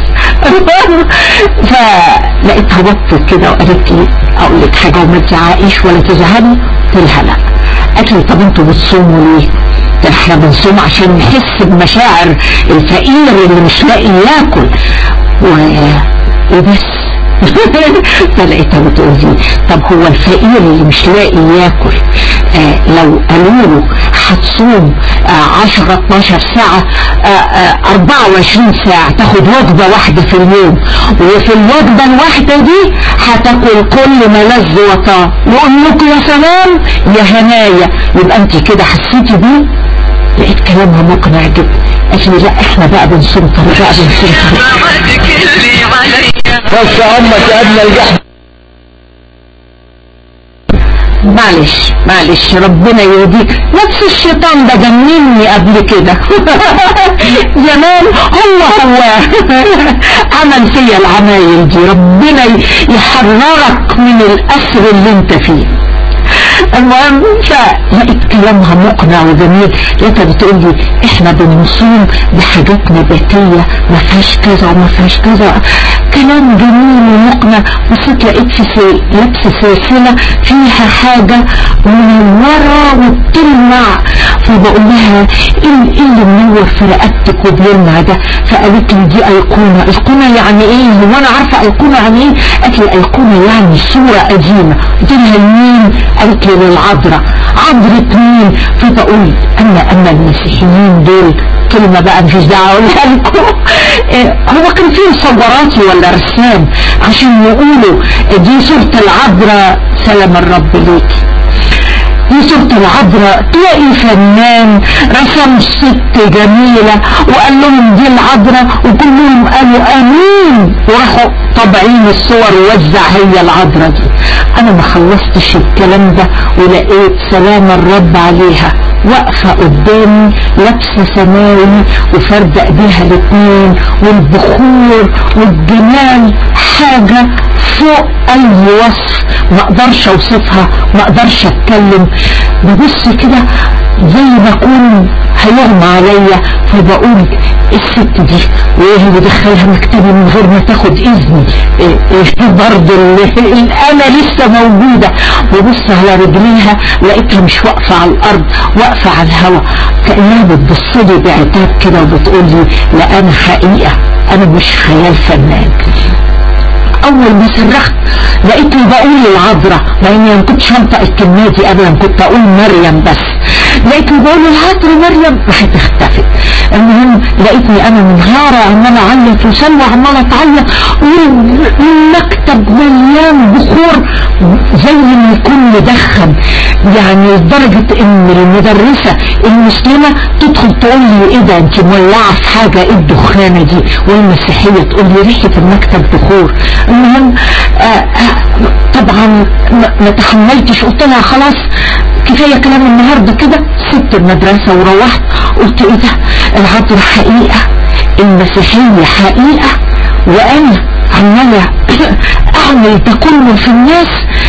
فلقيتها بطت كده وقالت لي اقول لك حاجة وما تزعقيش ولا تزعلي قلت لها لا قالت لي طب انتوا بتصوموا ليه احنا بنصوم عشان نحس بمشاعر الفقير اللي مش لاقي ياكل و... وبس فلقيتها بتقول لي طب هو الفقير اللي مش لاقي ياكل آه لو قالوا له هتصوم آه 10 12 ساعة آه 24 ساعة تاخد وجبة واحدة في اليوم وفي الوجبة الواحدة دي هتاكل كل ما لذ وطاب يقول لكم يا سلام يا هنايا يبقى انت كده حسيتي بيه لقيت كلامها مقنع جدا قالت لي لا احنا بقى بنصوم طريق بقى بنصوم طريق بس امك يا ابن الجحد معلش معلش ربنا يهديك نفس الشيطان ده جنني قبل كده زمان هو هو عمل فيا العمايل دي ربنا يحررك من الاسر اللي انت فيه المهم فلقيت كلامها مقنع وجميل لقيتها بتقول لي احنا بنصوم بحاجات نباتية ما فيهاش كذا وما فيهاش كذا كلام جميل ومقنع بصيت لقيت في سي... لابسه سلسله فيها حاجه منوره وبتلمع فبقول لها ايه اللي منور في رقبتك وبيلمع ده فقالت لي دي ايقونه ايقونه يعني ايه هو انا عارفه ايقونه يعني ايه قالت لي ايقونه يعني صوره قديمه قلت لها لمين قالت لي للعذراء عذراء مين فبقول اما اما المسيحيين دول كلمة بقى مفيش دعوة اقولها لكم هو كان في مصوراتي ولا رسام عشان يقولوا دي صورة العذراء سلام الرب ليكي دي صورة العذراء تلاقي فنان رسم ست جميلة وقال لهم دي العذراء وكلهم قالوا امين وراحوا طابعين الصور ووزع هي العذراء دي انا ما خلصتش الكلام ده ولقيت سلام الرب عليها واقفة قدامي لابسة سماوي وفردة ايديها الاتنين والبخور والجمال حاجة فوق اي وصف ما اقدرش اوصفها ما اقدرش اتكلم ببص كده زي ما اكون هيغمى عليا فبقول الست دي وايه اللي دخلها مكتبي من غير ما تاخد اذني إيه إيه برضه الانا لسه موجودة وبص على رجليها لقيتها مش واقفة على الارض واقفة على الهوا كأنها بتبص لي بعتاب كده وبتقول لي لا انا حقيقة انا مش خيال فنان اول ما صرخت لقيتني بقول للعذراء لاني ما كنتش هنطق الكلمه دي ابدا كنت اقول مريم بس لقيتني بقول للعذراء مريم راحت اختفت المهم لقيتني انا منهارة عمالة اعيط وسلوى عمالة تعيط والمكتب مليان بخور زي ما يكون مدخن يعني لدرجة ان المدرسة المسلمة تدخل تقول لي ايه ده انت مولعة في حاجة ايه الدخانة دي والمسيحية تقول لي ريحة المكتب بخور المهم آه آه طبعا ما تحملتش قلت لها خلاص كفاية كلام النهاردة كده سبت المدرسة وروحت قلت ايه ده العذراء حقيقة المسيحية حقيقة وانا عمالة اعمل ده كله في الناس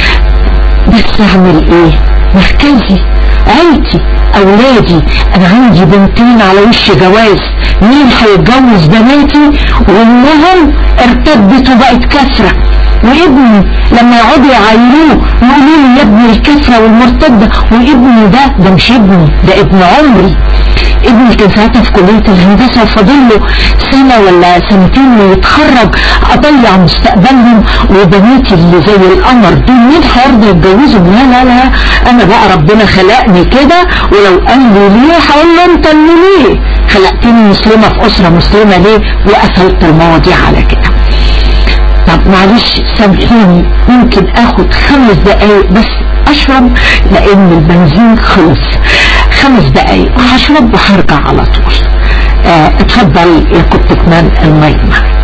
بس اعمل ايه مركزي عيلتي اولادي انا عندي بنتين على وش جواز مين هيتجوز بناتي وامهم ارتبت وبقت كسره وابني لما يقعدوا يعايروه يقولوا لي يا ابني الكسره والمرتده وابني ده ده مش ابني ده ابن عمري ابني كان ساعتها في كلية الهندسة وفاضل له سنة ولا سنتين ويتخرج اضيع مستقبلهم وبناتي اللي زي القمر دول مين هيرضى يتجوزهم لا لا لا انا بقى ربنا خلقني كده ولو قال لي ليه هقول له انت اللي ليه خلقتني مسلمة في اسرة مسلمة ليه وقفلت المواضيع على كده طب معلش سامحيني ممكن اخد خمس دقايق بس اشرب لان البنزين خلص خمس دقايق هشرب وهرجع على طول آه اتفضل يا كابتن المايك معاك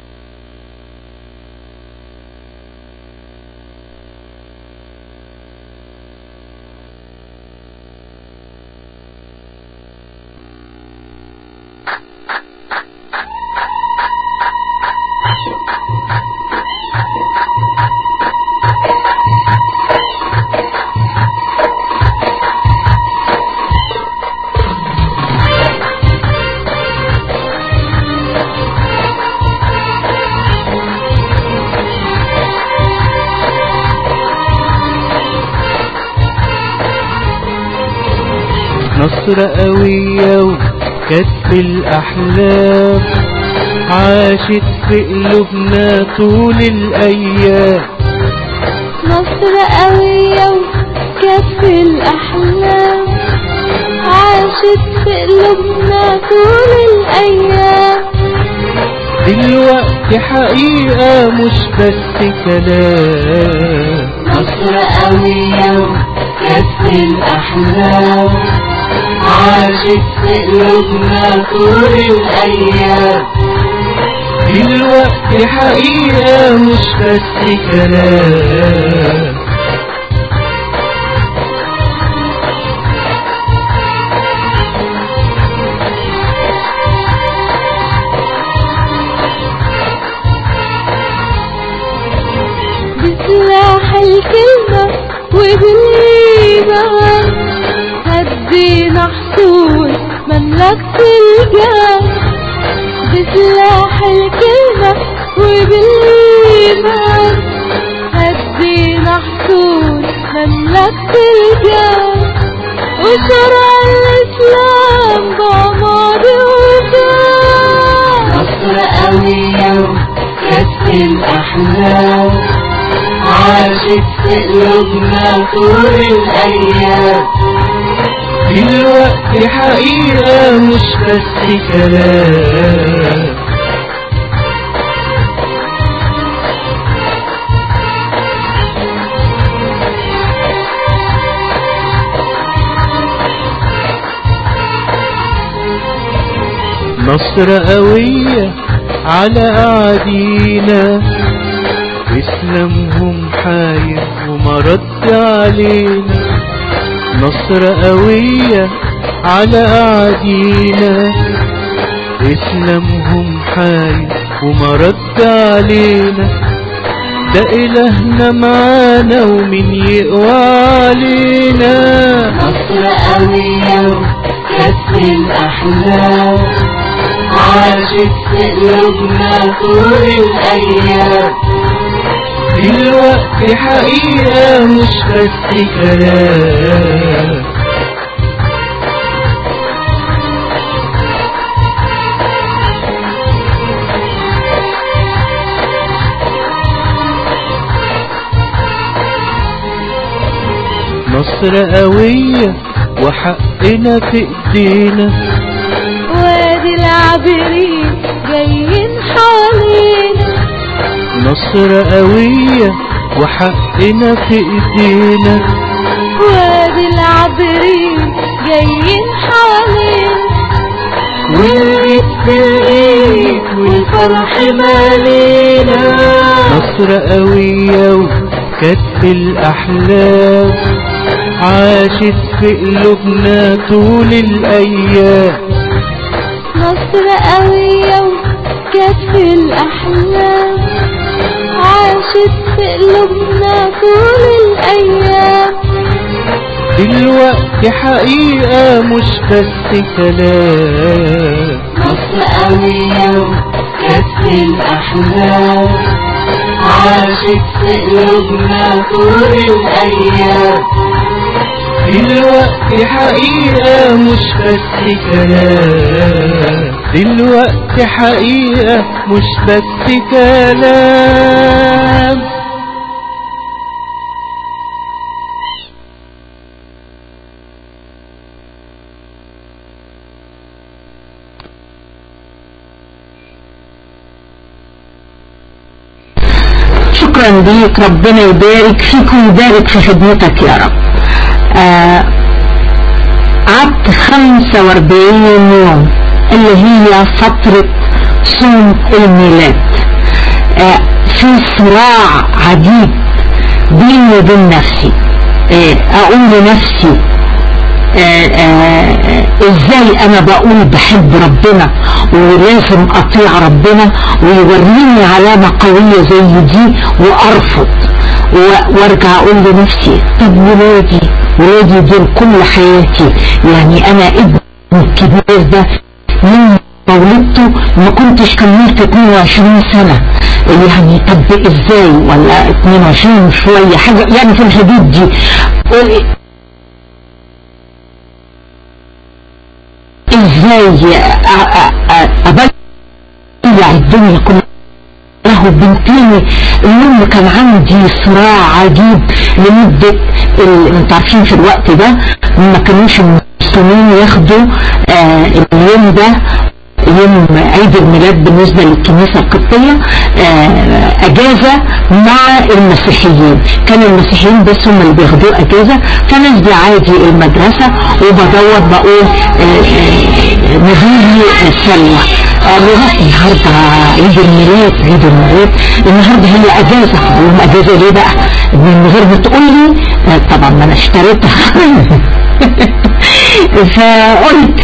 نصرة قوية وكتف الأحلام عاشت في قلوبنا طول الأيام نصرة قوية وكف الأحلام عاشت في قلوبنا طول الأيام دلوقتي حقيقة مش بس كلام نصرة قوية وكف الأحلام عاشت في قلوبنا طول الأيام دلوقتي حقيقة مش بس كلام بسلاح الكلمة وبالإيمان هدينا حصول مملكة الجاه بسلاح الكلمة وبالإيمان هدينا حصول مملكة الجاه وشرع الإسلام بأمر وجاه نصر قوية وكتف الأحلام عاشت في قلوبنا طول الأيام دلوقتي حقيقة مش بس كلام نصرة قوية على أعادينا إسلامهم حاير وما رد علينا نصرة قوية على أعادينا إسلامهم حاير وما رد علينا ده إلهنا معانا ومن يقوى علينا نصر قوية وكتف الأحلام عاشت في قلوبنا طول الأيام دلوقتي حقيقة مش بس كلام نصر قوية وحقنا في ايدينا وادي العابرين جايين حوالينا نصر قوية وحقنا في ايدينا وادي العابرين جايين حوالينا والايد في الايد والفرح مالينا نصر قوية وكتف الأحلام عاشت في قلوبنا طول الأيام نصر قوية وكتف الأحلام عاشت في قلوبنا طول الأيام دلوقتي حقيقة مش بس كلام نصر قوية وكتف الأحلام عاشت في قلوبنا طول الأيام دلوقتي حقيقة مش بس كلام دلوقتي حقيقة مش بس كلام شكرا ليك ربنا يبارك فيك ويبارك في خدمتك يا رب آه، قعدت 45 يوم اللي هي فترة صوم الميلاد آه، في صراع عجيب بيني وبين نفسي آه، اقول لنفسي آه، آه، ازاي انا بقول بحب ربنا ولازم اطيع ربنا ويوريني علامة قوية زي دي وارفض و- وارجع اقول لنفسي طب ولادي ولادي دول كل حياتي يعني انا ابني الكبير ده من ولدته ما كنتش كملت 22 سنة يعني طب ازاي ولا 22 شوية حاجة يعني في الحدود دي قول- ازاي ابلع الدنيا كلها له بنتين المهم كان عندي صراع عجيب لمدة ال- انتوا عارفين في الوقت ده ما كانوش المسلمين ياخدوا آه اليوم ده يوم عيد الميلاد بالنسبة للكنيسة القبطية آه، اجازة مع المسيحيين كان المسيحيين بس هم اللي بياخدوه اجازة فنزل عادي المدرسة وبدور بقول آه، آه، نزيلي سلوى آه، نروح النهاردة عيد الميلاد عيد الميلاد النهاردة هي اجازة يوم اجازة ليه بقى من غير ما تقول لي آه، طبعا ما انا اشتريتها فقلت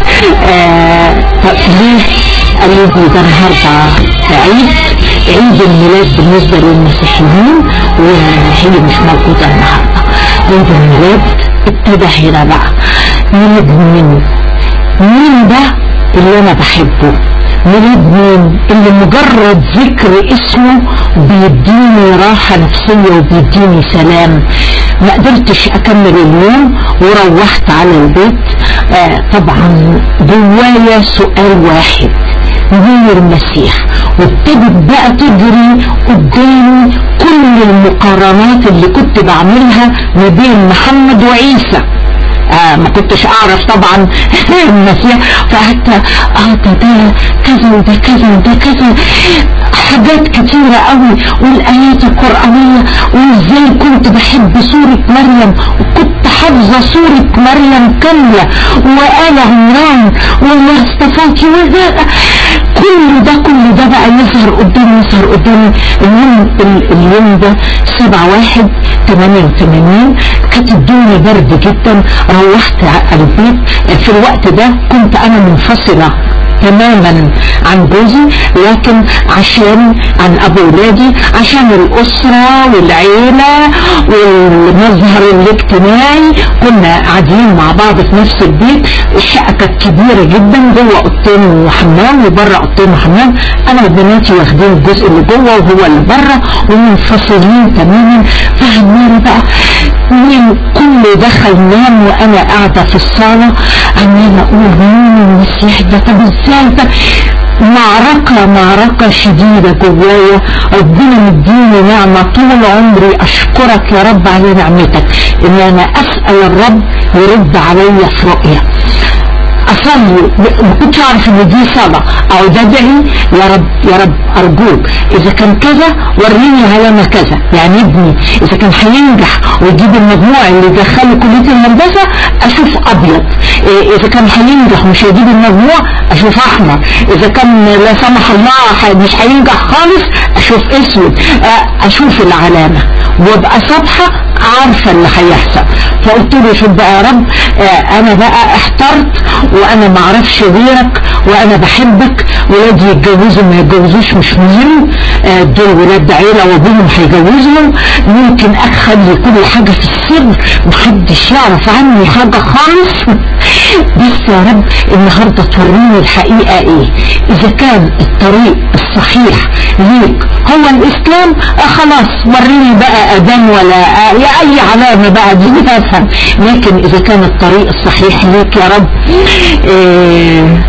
آه طب ليه قال لي ده النهارده عيد عيد الميلاد بالنسبه للمسيحيين وهي مش موجوده النهارده عيد الميلاد ابتدى هنا بقى ميلاد مين مين ده اللي انا بحبه ميلاد مين اللي مجرد ذكر اسمه بيديني راحة نفسية وبيديني سلام ما قدرتش اكمل اليوم وروحت على البيت آه طبعا جوايا سؤال واحد مين المسيح وابتدت بقى تجري قدامي كل المقارنات اللي كنت بعملها ما بين محمد وعيسى آه ما كنتش اعرف طبعا المسيح فقعدت اه ده ده كذا وده كذا وده كذا حاجات كتيرة قوي والايات القرآنية وازاي كنت بحب سورة مريم وكنت حافظة سورة مريم كاملة وآل عمران وما اصطفاكي وذا كل ده كل ده بقى يظهر قدامي يظهر قدامي اليوم ال- اليوم ده سبعة واحد تمانية وتمانين كانت الدنيا برد جدا روحت ع- البيت في الوقت ده كنت انا منفصلة تماما عن جوزي لكن عشان عن ابو ولادي عشان الاسرة والعيلة والمظهر الاجتماعي كنا قاعدين مع بعض في نفس البيت الشقة كانت كبيرة جدا جوه اوضتين وحمام وبره اوضتين وحمام انا وبناتي واخدين الجزء اللي جوه وهو اللي بره ومنفصلين تماما فعمالة بقى مين كل دخل نام وانا قاعدة في الصالة عمالة اقول مين المسيح ده طب ازاي ده معركة معركة شديدة جوايا ربنا مديني نعمة طول عمري اشكرك يا رب على نعمتك ان انا اسأل الرب يرد عليا في رؤية اصلي ما كنتش اعرف ان دي صلاة او ده ادعي يا رب يا رب ارجوك اذا كان كذا وريني علامة كذا يعني ابني اذا كان هينجح ويجيب المجموع اللي يدخله كلية الهندسة اشوف ابيض إيه اذا كان هينجح ومش هيجيب المجموع اشوف احمر اذا كان لا سمح الله ح- مش هينجح خالص اشوف اسود آه، اشوف العلامة وابقى صبحة عارفة اللي هيحصل فقلت له شوف بقى يا رب آه انا بقى احترت وانا ما اعرفش غيرك وانا بحبك ولادي يتجوزوا ما يتجوزوش مش مهم آه دول ولاد عيلة وابوهم هيجوزهم ممكن اخلي كل حاجة في السر محدش يعرف عني حاجة خالص بس يا رب النهاردة توريني الحقيقة ايه اذا كان الطريق الصحيح ليك هو الاسلام آه خلاص وريني بقى اذان ولا آه يا اي علامة بقى دي افهم لكن اذا كان الطريق الصحيح ليك يا رب آه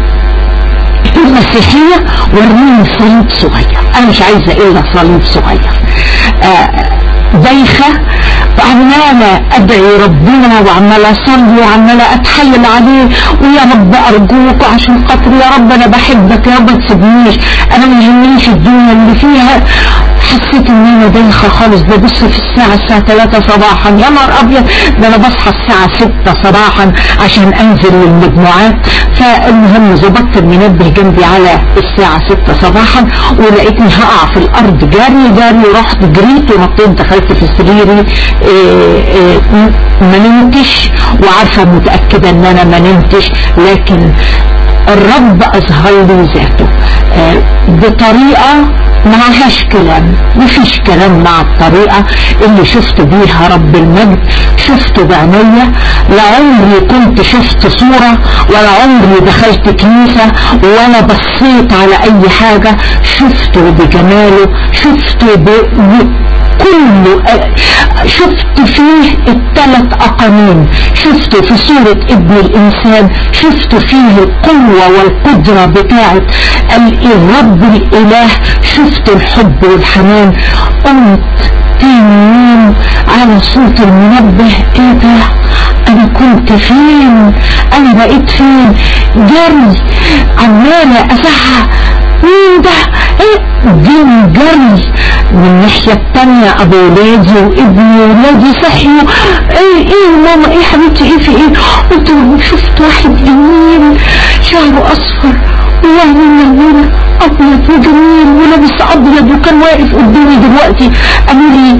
المسيحية وريني صليب صغير انا مش عايزة الا صليب صغير آه دايخة وعمالة ادعي ربنا وعمالة اصلي وعمالة اتحايل عليه ويا رب ارجوك وعشان خاطري يا رب انا بحبك يا رب ما تسيبنيش انا ما يهمنيش الدنيا اللي فيها حسيت ان انا دايخة خالص ببص في الساعة الساعة 3 صباحا يا نهار ابيض ده انا بصحى الساعة 6 صباحا عشان انزل للمجموعات فالمهم ظبطت المنبه جنبي على الساعة 6 صباحا ولقيتني هقع في الارض جري جري رحت جريت ونطيت دخلت في سريري إيه إيه ما نمتش وعارفة متأكدة ان انا ما نمتش لكن الرب اظهر لي ذاته آه بطريقة معهاش كلام مفيش كلام مع الطريقة اللي شفت بيها رب المجد شفته بعينيا لعمري كنت شفت صورة ولا عمري دخلت كنيسة ولا بصيت على اي حاجة شفته بجماله شفته ب... كله شفت فيه الثلاث أقانيم شفت في صورة ابن الإنسان شفت فيه القوة والقدرة بتاعة الرب الإله شفت الحب والحنان قمت تاني يوم على صوت المنبه ايه ده انا كنت فين انا بقيت فين جري عمالة ازعق مين ده ايه جن جري من الناحية التانية ابو ولادي وابني وولادي صحيوا ايه ايه ماما ايه حبيبتي ايه في ايه قلت له شفت واحد جميل شعره اصفر ويعني ملونه ابيض وجميل ولابس ابيض وكان واقف قدامي دلوقتي قالوا لي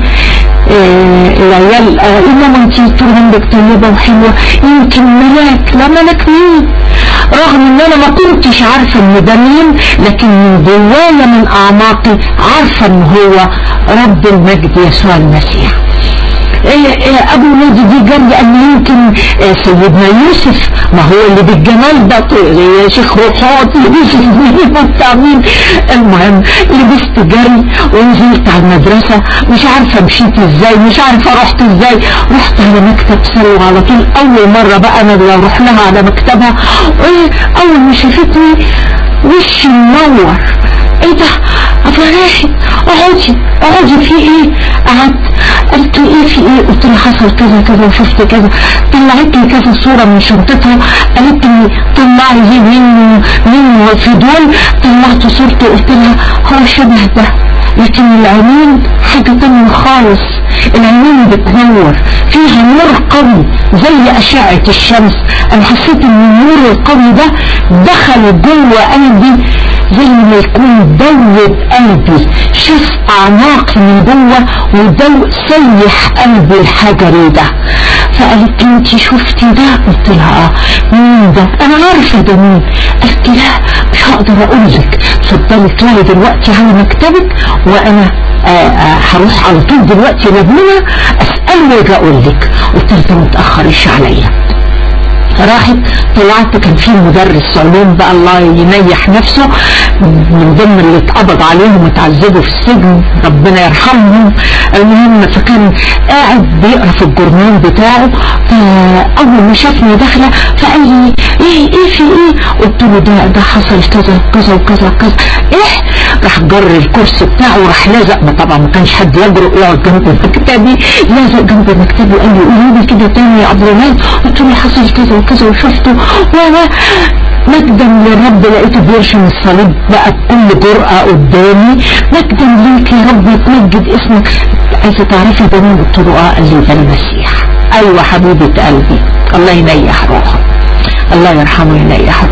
إيه العيال آه يا ماما انتي طول عمرك طيبه وحلوه يمكن ملاك لا ملاك مين رغم ان انا ما كنتش عارفه ان ده مين لكن من جوايا من اعماقي عارفه ان هو رب المجد يسوع المسيح إيه إيه ابو نادي دي جري قال لي يمكن إيه سيدنا يوسف ما هو اللي بالجمال ده يا شيخ روحات لبس بتاع مين المهم لبست جري ونزلت على المدرسة مش عارفة مشيت ازاي مش عارفة رحت ازاي رحت على مكتب سلوى على طول اول مرة بقى انا اللي اروح لها على مكتبها ايه اول ما شافتني وشي منور ايه ده افرحت اقعدي اقعدي في ايه قعدت قالت لي ايه في ايه قلت لها حصل كذا كذا وشفت كذا طلعت لي كذا صورة من شنطتها قالت لي طلعي دي منه منه في دول طلعت صورته قلت لها هو شبه ده لكن العينين حاجة تانية خالص العينين بتنور فيها نور قوي زي أشعة الشمس أنا حسيت إن النور القوي ده دخل جوه قلبي زي ما يكون دوب قلبي شاف أعماقي من جوه ودو سيح قلبي الحجري ده فقالت لي انت شفتي ده قلت لها اه مين ده انا عارفه ده مين قالت لي لا مش هقدر اقول لك اتفضلي اطلعي دلوقتي على مكتبك وانا آه آه هروح على طول دلوقتي لابننا اساله واجي اقول لك قلت لها ده متاخرش عليا راحت طلعت كان في مدرس علوم بقى الله ينيح نفسه من ضمن اللي اتقبض عليهم وتعذبوا في السجن ربنا يرحمهم المهم فكان قاعد بيقرا في الجورنال بتاعه فاول ما شافني داخله فقال لي ايه ايه في ايه قلت له ده ده حصل كذا كذا وكذا وكذا ايه راح جر الكرسي بتاعه وراح لازق طبعا ما كانش حد يجرؤ يقعد جنب مكتبي لازق جنب مكتبي وقال لي قولي لي كده تاني يا عبد الرحمن قلت له حصل كذا وكذا وشفته وانا مجدا للرب لقيته بيرشم الصليب بقى بكل جرأة قدامي مجدا ليك يا رب يتمجد اسمك عايزة تعرفي ده مين قلت له اه قال لي ده المسيح ايوه حبيبة قلبي الله ينيح روحه الله يرحمه ينيح روحه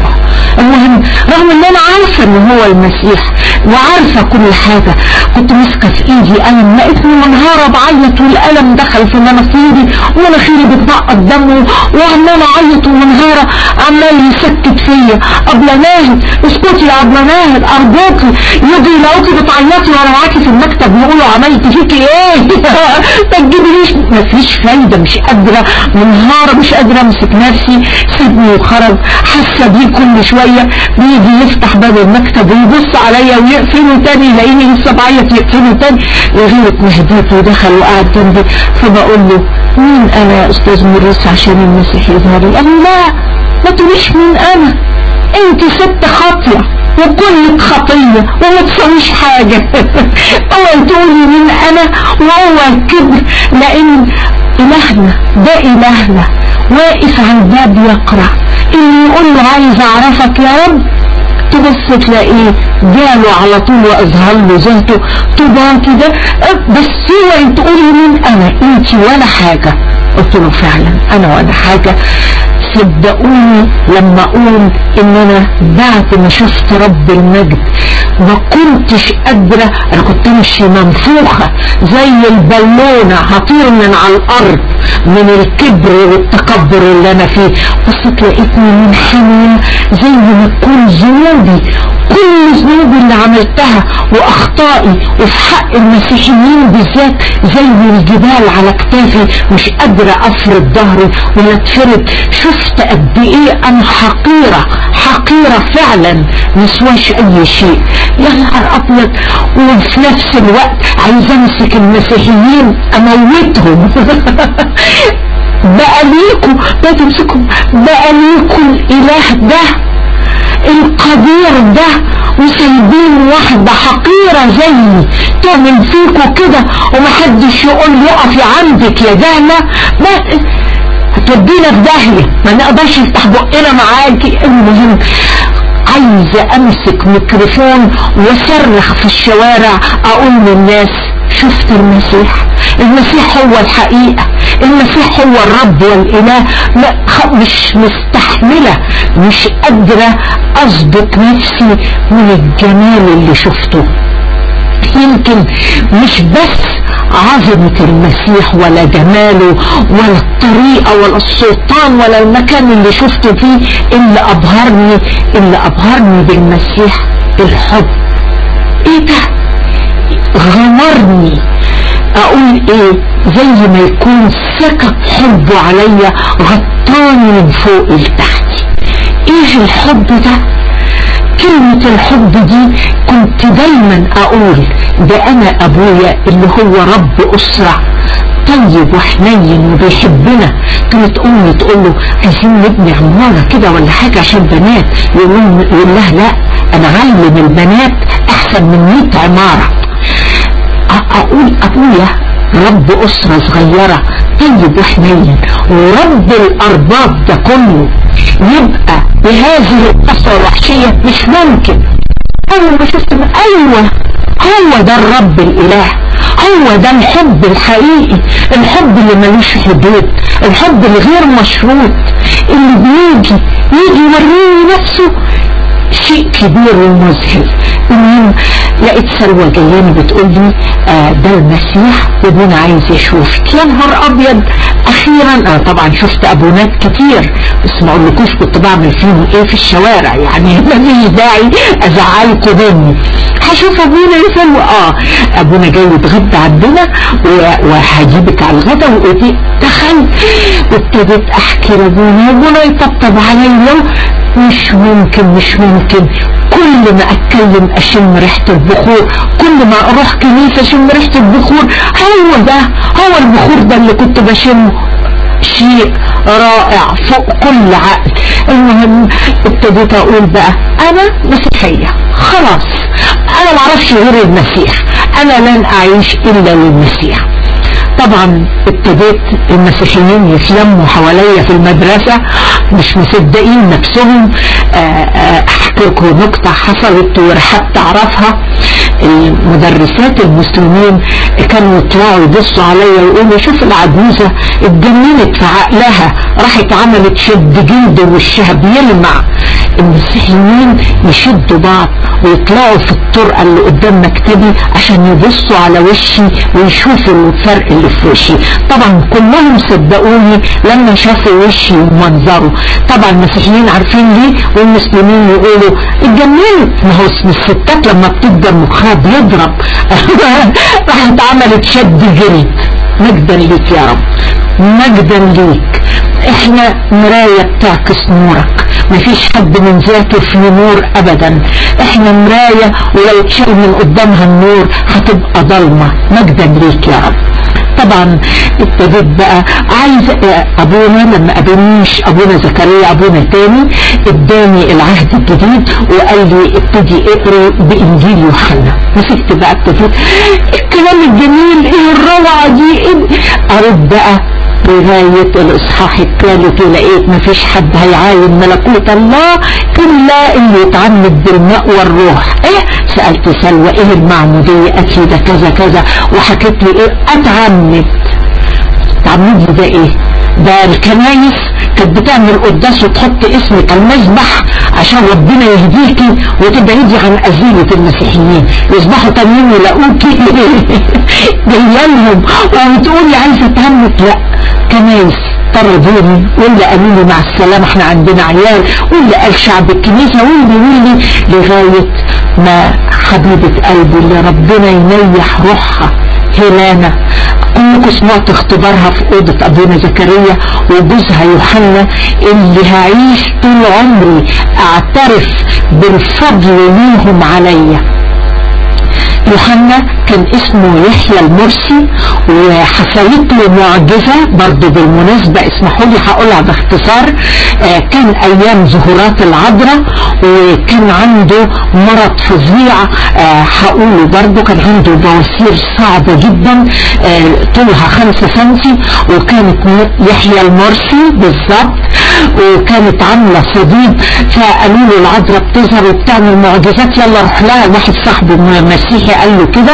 المهم رغم ان انا عارفة ان هو المسيح وعارفة كل حاجة كنت ماسكة في ايدي قلم لقيتني منهارة بعيط والقلم دخل في مناخيري ومناخيري بتنقط دمه وعمالة اعيط ومنهارة عمال يسكت فيا ابلة ناهد اسكتي يا ابلة ناهد ارجوكي يجي يلاقوكي بتعيطي وانا معاكي في المكتب يقولوا عملت فيكي ايه ما تجيبليش مفيش فايدة مش قادرة منهارة مش قادرة امسك نفسي سيبني وخرج حاسة بيه كل شوية بيجي يفتح باب المكتب ويبص عليا ويقفله تاني يلاقيني لسه بعيط يقفله تاني لغاية ما هديت ودخل وقعد جنبي فبقول له مين انا يا استاذ موريس عشان المسيح يظهر لي قال لي لا ما تقوليش مين انا انت ست خاطية وكلك خطية وما تسويش حاجة اوعي تقولي مين انا وهو الكبر لان الهنا ده الهنا واقف على الباب يقرأ اللي يقول له عايز اعرفك يا رب تبص تلاقيه جاله على طول واظهر له ذاته طباعتي ده بس هو تقولي مين انا انت ولا حاجة قلت له فعلا انا ولا حاجة صدقوني لما اقول ان انا بعد ما شفت رب المجد ما كنتش قادرة انا كنت ماشية منفوخة زي البالونة هطير من على الارض من الكبر والتكبر اللي انا فيه بس لقيتني منحنية زي ما تكون ذنوبي كل ذنوبي اللي عملتها واخطائي وفي حق المسيحيين بالذات زي الجبال على كتافي مش قادرة افرد ظهري ولا اتفرد شفت قد ايه انا حقيرة حقيرة فعلا مسواش اي شيء يا نهار ابيض وفي نفس الوقت عايز امسك المسيحيين اموتهم بقى ليكم ما تمسكوا بقى ليكم الاله ده القدير ده وسايبين واحدة حقيرة زيي تعمل فيكوا كده ومحدش يقول يقفي عندك يا جهلة ما هتودينا في داهية ما نقدرش نفتح بقنا معاكي المهم عايزة امسك ميكروفون واصرخ في الشوارع اقول للناس شفت المسيح المسيح هو الحقيقة المسيح هو الرب والاله لا مش مستحملة مش قادرة اصدق نفسي من الجمال اللي شفته يمكن مش بس عظمة المسيح ولا جماله ولا الطريقة ولا السلطان ولا المكان اللي شفته فيه اللي أبهرني اللي أبهرني بالمسيح الحب ايه ده غمرني اقول ايه زي ما يكون سكب حبه عليا غطاني من فوق لتحت ايه الحب ده كلمة الحب دي كنت دايما اقول ده انا ابويا اللي هو رب اسرة طيب وحنين وبيحبنا كانت امي تقول له عايزين نبني عمارة كده ولا حاجة عشان بنات يقول لها لا انا علم البنات احسن من 100 عمارة اقول ابويا رب اسرة صغيرة طيب وحنين ورب الارباب ده كله يبقى بهذه القصة الوحشية مش ممكن اول ما شفت ايوه هو ده الرب الاله هو ده الحب الحقيقي الحب اللي ملوش حدود الحب الغير مشروط اللي بيجي يجي يوريني نفسه شيء كبير ومذهل المهم لقيت سلوى جاياني بتقول لي آه ده المسيح وابونا عايز يشوفك يا نهار ابيض اخيرا انا طبعا شفت ابونات كتير بس ما اقولكوش كنت بعمل فيهم ايه في الشوارع يعني مفيش داعي ازعلكم مني هشوف ابونا يا سلوى اه ابونا جاي يتغدى عندنا وهجيبك على الغدا وقلت دخلت وابتديت احكي لابونا ابونا يطبطب عليا مش ممكن مش ممكن كل ما اتكلم اشم ريحة البخور كل ما اروح كنيسة اشم ريحة البخور هو ده هو البخور ده اللي كنت بشمه شيء رائع فوق كل عقل المهم ابتديت اقول بقى انا مسيحية خلاص انا معرفش غير المسيح انا لن اعيش الا للمسيح طبعا ابتديت المسيحيين يتلموا حواليا في المدرسة مش مصدقين نفسهم احكي لكم نقطة حصلت ورحبت اعرفها المدرسات المسلمين كانوا يطلعوا يبصوا عليا ويقولوا شوف العجوزة اتجننت في عقلها راحت عملت شد جلد وشها بيلمع المسيحيين يشدوا بعض ويطلعوا في الطرقة اللي قدام مكتبي عشان يبصوا على وشي ويشوفوا الفرق اللي في وشي طبعا كلهم صدقوني لما شافوا وشي ومنظره طبعا المسيحيين عارفين ليه والمسلمين يقولوا اتجننت ما هو اسم الستات لما بتبدا مخها بيضرب راحت عملت شد جريت مجدا ليك يا رب مجدا ليك احنا مراية بتعكس نورك مفيش حد من ذاته في نور ابدا احنا مراية ولو تشيل من قدامها النور هتبقى ضلمة مجدا ليك يا رب طبعا ابتديت بقى عايز ابونا لما قابلنيش ابونا زكريا ابونا تاني اداني العهد الجديد وقال لي ابتدي اقرا بانجيل يوحنا مسكت بقى ابتديت الكلام الجميل ايه الروعه دي إيه قريت بقى لغاية الإصحاح الثالث ولقيت مفيش حد هيعاين ملكوت الله إلا اللي يتعمد بالماء والروح إيه سألت سلوى إيه المعمودية قالت لي ده كذا كذا وحكت لي إيه أتعمد تعمد لي ده إيه ده الكنايس كانت بتعمل قداس وتحط اسمك على المذبح عشان ربنا يهديكي وتبعدي عن أذية المسيحيين يصبحوا تانيين يلاقوكي جايالهم وتقولي عايزة تهمك لا كنايس طردوني واللي قالوا لي مع السلامة احنا عندنا عيال واللي قال شعب الكنيسة واللي واللي لغاية ما حبيبة قلبي اللي ربنا ينيح روحها هيلانا كلكم سمعت اختبارها في أوضة أبونا زكريا وجوزها يوحنا اللي هعيش طول عمري أعترف بالفضل ليهم عليا يوحنا كان اسمه يحيى المرسي وحصلت له معجزة برضه بالمناسبة اسمحوا لي هقولها باختصار آه كان ايام ظهورات العذراء وكان عنده مرض فظيع آه هقوله برضه كان عنده بواسير صعبة جدا آه طولها خمسة سنتي وكانت يحيى المرسي بالظبط وكانت عاملة صديد فقالوا له العذراء بتظهر وبتعمل معجزات يلا روح لها واحد صاحبه مسيحي قال له كده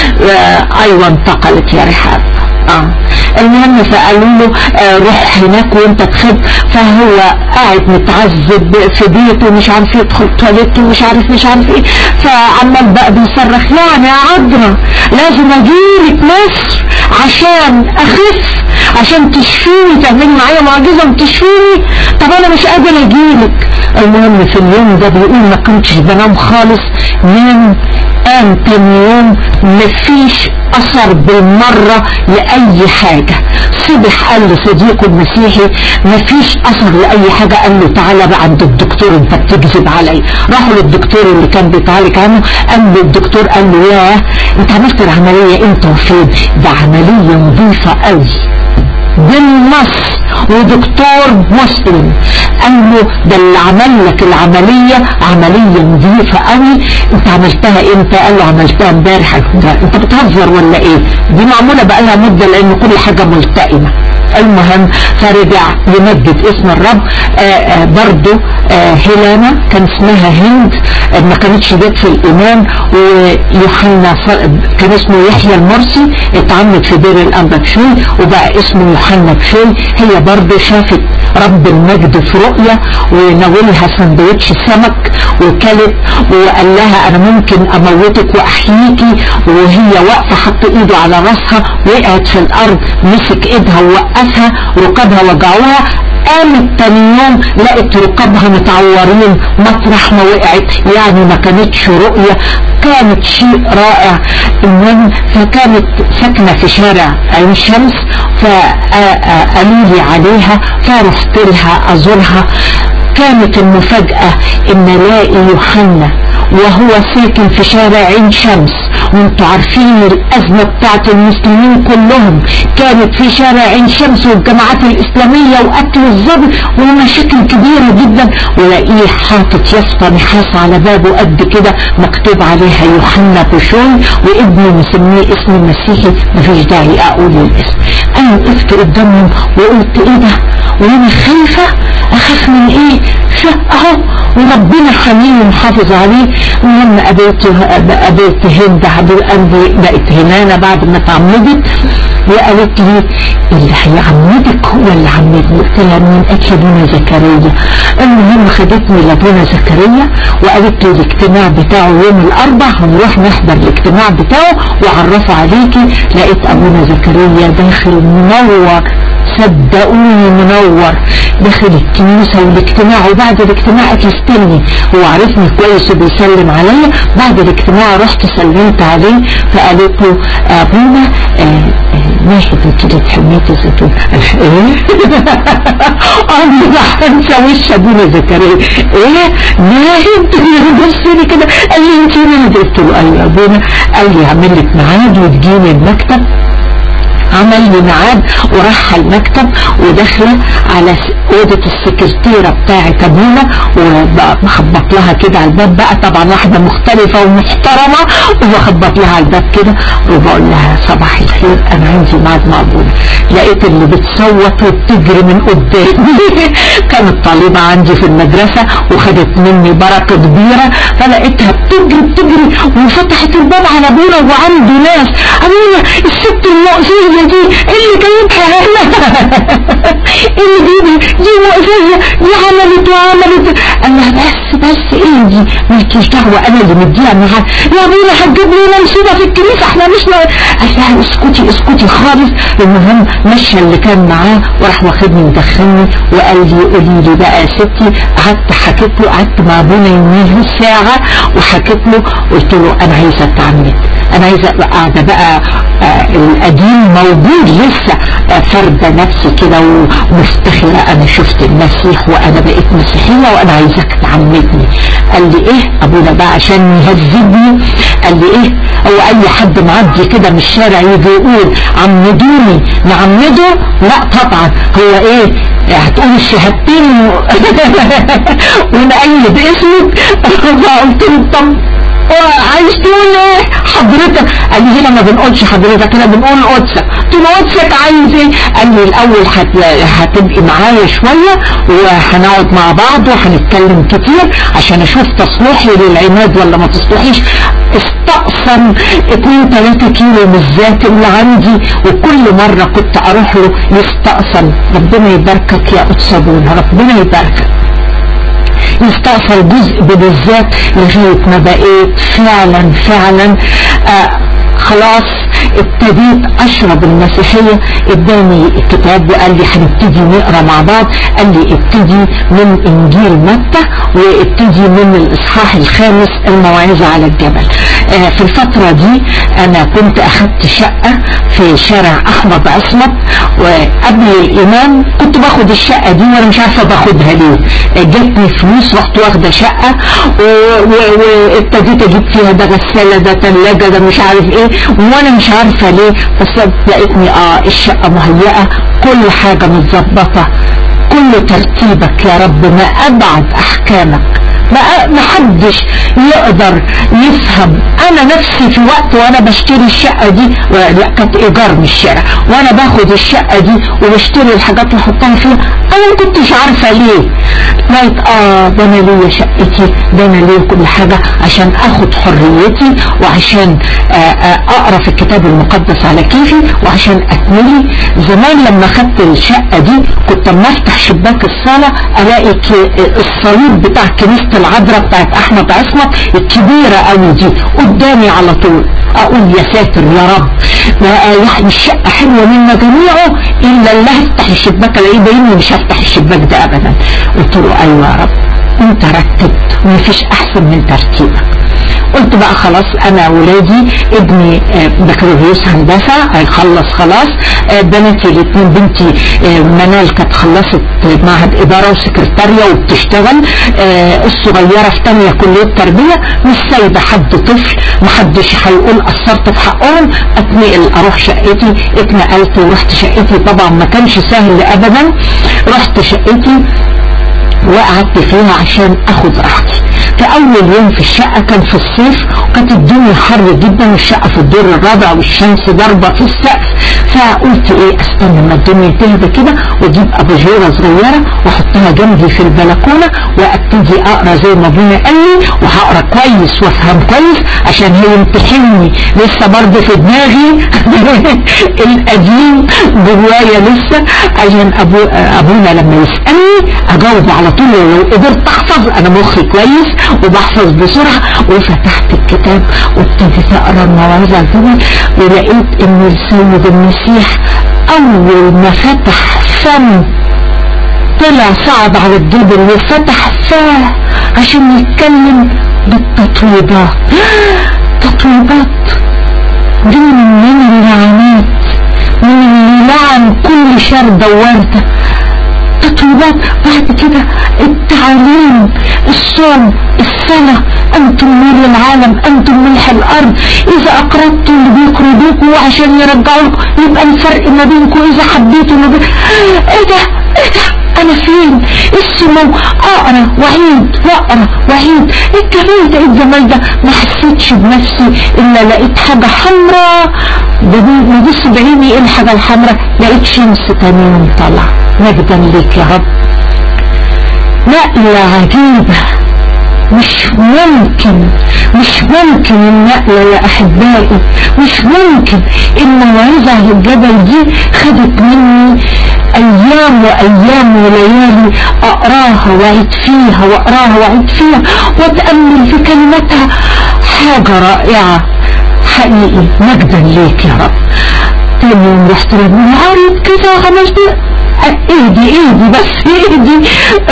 آه ايوه انتقلت يا رحاب اه المهم فقالوا له آه روح هناك وانت تخب فهو قاعد متعذب في بيته ومش عارف يدخل تواليت ومش عارف مش عارف ايه فعمال بقى بيصرخ يعني يا عذراء لازم اجيلك مصر عشان اخف عشان تشفيني تعملي معايا معجزه وتشفيني طب انا مش قادر اجيلك المهم في اليوم ده بيقول ما كنتش بنام خالص نام قام تاني يوم مفيش اثر بالمرة لاي حاجة صبح قال لصديقه المسيحي مفيش اثر لاي حاجة قال له تعالى بقى عند الدكتور انت بتكذب علي راحوا للدكتور اللي كان بيتعالج عنه قال له الدكتور قال له ياه انت عملت العملية امتى وفين ده عملية نظيفة قوي بالنص ودكتور مسلم قال له ده اللي عمل لك العملية عملية نظيفة قوي انت عملتها امتى قال له عملتها امبارح انت بتهزر ولا ايه دي معمولة بقى لها مدة لان كل حاجة ملتئمة المهم فرجع يمجد اسم الرب آآ آآ برضو آآ هيلانا كان اسمها هند ما كانتش جت في الايمان ويوحنا كان اسمه يحيى المرسي اتعمد في دير الانبا بشوي وبقى اسمه يوحنا بشوي هي برضو شافت رب المجد في رؤية وناولها سندوتش سمك وكلت وقال لها انا ممكن اموتك واحييكي وهي واقفة حط ايده على راسها وقعت في الارض مسك ايدها ووقفها ركبها وجعوها قامت تاني يوم لقت ركابها متعورين مطرح ما وقعت يعني ما كانتش رؤية كانت شيء رائع المهم فكانت ساكنة في شارع عين شمس فقالوا لي عليها فرحت لها ازورها كانت المفاجأة ان الاقي يوحنا وهو ساكن في شارع عين شمس وانتوا عارفين الازمة بتاعت المسلمين كلهم كانت في شارع عين شمس والجماعات الاسلامية وقتل الظبي ومشاكل كبيرة جدا ولاقيه حاطط يسطى نحاس على بابه قد كده مكتوب عليها يوحنا بوشون وابني مسميه اسم المسيحي مفيش داعي اقول الاسم انا وقفت قدامهم وقلت ايه ده وانا خايفة اخاف من ايه اهو وربنا حنين ومحافظ عليه المهم قابلت قابلت هند عبد القلب بقت هنانة بعد ما اتعمدت دي قالت لي اللي هيعمدك هو اللي عمدني قلت لها مين قالت لي ابونا زكريا المهم خدتني لابونا زكريا وقالت لي الاجتماع بتاعه يوم الاربع هنروح نحضر الاجتماع بتاعه وعرفه عليكي لقيت ابونا زكريا داخل منور صدقوني منور داخل الكنيسة والاجتماع وبعد الاجتماع قالت لي استني هو عرفني كويس وبيسلم عليا بعد الاجتماع رحت سلمت عليه فقالت له ابونا آه آه ناهد انت حمية الزيتون ايه انا راح انسى وش ابونا زكريا ايه ناهد بص لي كده قال لي انت ناهد قلت له ايوه يا ابونا قال لي اعمل لك ميعاد وتجيني المكتب عمل لي ميعاد وراح على المكتب وداخله على اوضه السكرتيره بتاعه ابونا وبخبط لها كده على الباب بقى طبعا واحده مختلفه ومحترمه وبخبط لها على الباب كده وبقول لها صباح الخير انا عندي ميعاد مع ابونا لقيت اللي بتصوت وبتجري من قدامي كانت طالبه عندي في المدرسه وخدت مني بركه كبيره فلقيتها بتجري بتجري وفتحت الباب على ابونا وعنده ناس ابونا الست المؤذيه دي اللي جايبها هنا اللي دي دي مؤذية دي عملت وعملت قال لها بس بس ايه دي مالكيش دعوة انا اللي مديها معاها يا ابونا هتجيب لنا مصيبة في الكنيسة احنا مش لا قال لها اسكتي اسكتي خالص المهم مشى اللي كان معاه وراح واخدني مدخلني وقال لي قولي لي بقى يا ستي قعدت حكيت له قعدت مع ابونا يومين ساعة وحكيت له قلت له انا عايزة اتعمد انا عايزة ابقى قاعدة بقى آه القديم موجود لسه آه فردة نفسي كده ومفتخرة انا شفت المسيح وانا بقيت مسيحية وانا عايزك تعمدني قال لي ايه ابونا بقى عشان يهذبني قال لي ايه هو اي حد معدي كده من الشارع يجي يقول عمدوني نعمده لا طبعا هو ايه هتقول الشهادتين ونقيد اسمك فقلت له طب عايز تقول ايه حضرتك قال لي هنا ما بنقولش حضرتك هنا بنقول قدسك قلت له قدسك عايز ايه قال لي الاول هت... هتبقي معايا شوية وهنقعد مع بعض وهنتكلم كتير عشان اشوف تصلحي للعماد ولا ما تصلحيش استقسم 2 3 كيلو من الذات اللي عندي وكل مرة كنت اروح له يستقسم ربنا يباركك يا قدس ابونا ربنا يباركك يستأصل جزء بالذات لغاية ما بقيت فعلا فعلا آه خلاص ابتديت اشرب المسيحية اداني الكتاب وقال لي هنبتدي نقرا مع بعض قال لي ابتدي من انجيل متى وابتدي من الاصحاح الخامس الموعظة على الجبل آه في الفترة دي انا كنت اخدت شقة في شارع احمد عصمت وقبل الايمان كنت باخد الشقة دي وانا مش عارفة باخدها ليه جاتني فلوس رحت واخدة شقة وابتديت اجيب فيها ده غسالة ده تلاجة ده مش عارف ايه وانا مش عارفة ليه بس لقيتني اه الشقة مهيئة كل حاجة متظبطة كل ترتيبك يا رب ما ابعد احكامك ما حدش يقدر يفهم انا نفسي في وقت وانا بشتري الشقة دي لا كانت ايجار مش شارع وانا باخد الشقة دي وبشتري الحاجات واحطها فيها انا ما كنتش عارفة ليه لقيت اه ده انا ليا شقتي ده انا ليا كل حاجة عشان اخد حريتي وعشان آآ آآ اقرا في الكتاب المقدس على كيفي وعشان اتملي زمان لما خدت الشقة دي كنت اما افتح شباك الصالة الاقي الصليب بتاع كنيسة العذراء بتاعت احمد عصمت الكبيرة قوي دي قدامي على طول اقول يا ساتر يا رب ما يعني الشقة حلوة منا جميعه الا اللي هفتح الشباك الاقيه باين مش هفتح الشباك ده ابدا قلت له ايوه يا رب انت رتبت ومفيش احسن من ترتيبك قلت بقى خلاص انا ولادي ابني بكالوريوس هندسة هيخلص خلاص بناتي الاثنين بنتي منال كانت خلصت معهد ادارة وسكرتارية وبتشتغل الصغيرة في تانية كلية تربية مش سايبة حد طفل محدش هيقول قصرت في حقهم اتنقل اروح شقتي اتنقلت ورحت شقتي طبعا ما كانش سهل ابدا رحت شقتي وقعدت فيها عشان اخد راحتي في اول يوم في الشقة كان في الصيف وكانت الدنيا حر جدا والشقة في الدور الرابع والشمس ضاربة في السقف فقلت ايه استنى ما الدنيا تهدى كده واجيب اباجوره صغيره واحطها جنبي في البلكونه وابتدي اقرا زي ما ابونا قال لي وهقرا كويس وافهم كويس عشان هيمتحنني لسه برضه في دماغي القديم جوايا لسه عشان أبو ابونا لما يسالني اجاوب على طول ولو قدرت احفظ انا مخي كويس وبحفظ بسرعه وفتحت الكتاب وابتديت اقرا المواعظ الجمل ولقيت ان السيد المسيح اول ما فتح فم طلع صعد على الجبل وفتح فاه عشان يتكلم بالتطويبات تطويبات دي من اللعنات من اللي لعن كل شردة ووردة تطويبات بعد كده التعاليم الصوم الصلاة انتم نور العالم انتم ملح الارض اذا اقرضتوا اللي بيقرضوكوا عشان يرجعوكوا يبقى الفرق ما بينكم اذا حبيتوا ما بين ايه ده ايه ده انا فين اسمه اقرا واعيد واقرا واعيد ايه الجمال ده ايه الجمال ده ما حسيتش بنفسي الا لقيت حاجه حمراء ببص بعيني ايه الحاجه الحمراء لقيت شمس تاني يوم طلع مجدا ليك يا رب نقله عجيبه مش ممكن مش ممكن النقلة يا أحبائي مش ممكن الموعظة على الجبل دي خدت مني أيام وأيام وليالي أقراها وأعيد فيها وأقراها وأعيد فيها وأتأمل في كلماتها حاجة رائعة حقيقي مجدا ليك يا رب تاني يوم رحت ربنا عارف كده عملت ايدي ايدي بس ايدي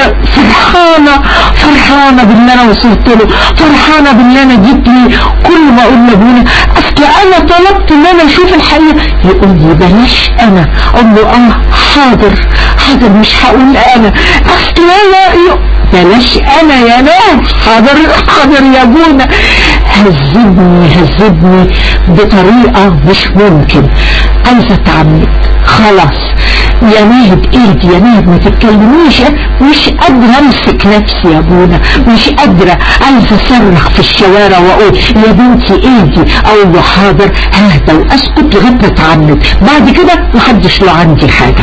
فرحانة فرحانة باللي انا وصلت له فرحانة باللي انا جيت لي كل ما اقول لابونا اصل انا طلبت ان انا اشوف الحقيقة يقول لي بلاش انا اقول له اه حاضر حاضر مش هقول انا اصل انا بلاش انا يا ناس حاضر حاضر يا ابونا هزبني هزبني بطريقة مش ممكن عايزة اتعمد خلاص يا ناهد ايدي يا ناهد ما تتكلميش مش قادرة امسك نفسي يا ابونا مش قادرة عايزة اصرخ في الشوارع واقول يا بنتي ايدي اقول له حاضر ههدى واسكت لغاية ما اتعمد بعد كده محدش له عندي حاجة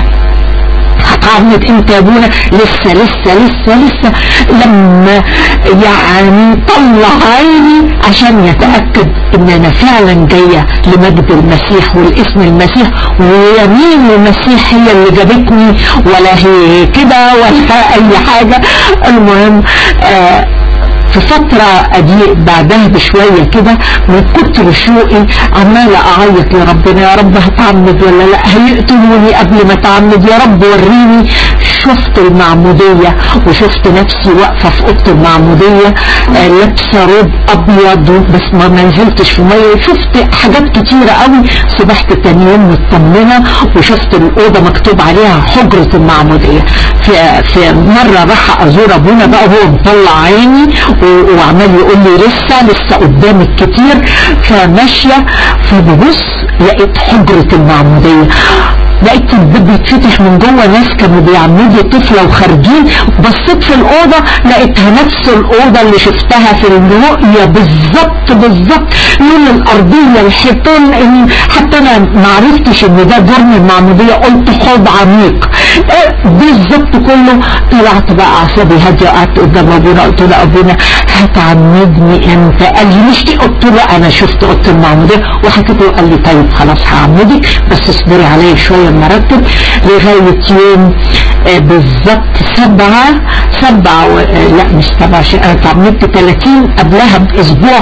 هتعمد امتى يا ابونا لسه لسه لسه لسه لما يعني طلع عيني عشان يتأكد ان انا فعلا جاية لمجد المسيح والاسم المسيح ويمين المسيح هي اللي جابتني ولا هي كده ولا اي حاجة المهم آه في فترة أدي بعدها بشوية كده من كتر شوقي عمالة أعيط لربنا يا رب هتعمد ولا لا هيقتلوني قبل ما تعمد يا رب وريني شفت المعمودية وشفت نفسي واقفة في أوضة المعمودية آه لابسة روب أبيض بس ما نزلتش في مية شفت حاجات كتيرة قوي سبحت تاني يوم مطمنة وشفت الأوضة مكتوب عليها حجرة المعمودية في, في مرة راح أزور أبونا بقى هو مطلع عيني وعمال يقول لي لسه لسه قدامك كتير فماشية فببص لقيت حجرة المعمودية لقيت الباب بيتفتح من جوه ناس كانوا بيعمدوا طفله وخارجين بصيت في الاوضه لقيتها نفس الاوضه اللي شفتها في الرؤيه بالظبط بالظبط لون الارضيه الحيطان حتى انا ما عرفتش ان ده جرم المعموديه قلت حوض عميق بالظبط كله طلعت بقى اعصابي هاديه قعدت قدام ابونا قلت له ابونا هتعمدني امتى قال لي مش قلت له انا شفت اوضه المعموديه وحكيت له قال لي طيب خلاص هعمدك بس اصبري عليا شويه مرتب لغايه يوم آه بالظبط سبعة سبعة و... آه لا مش سبعة ش... انا اتعمدت 30 قبلها باسبوع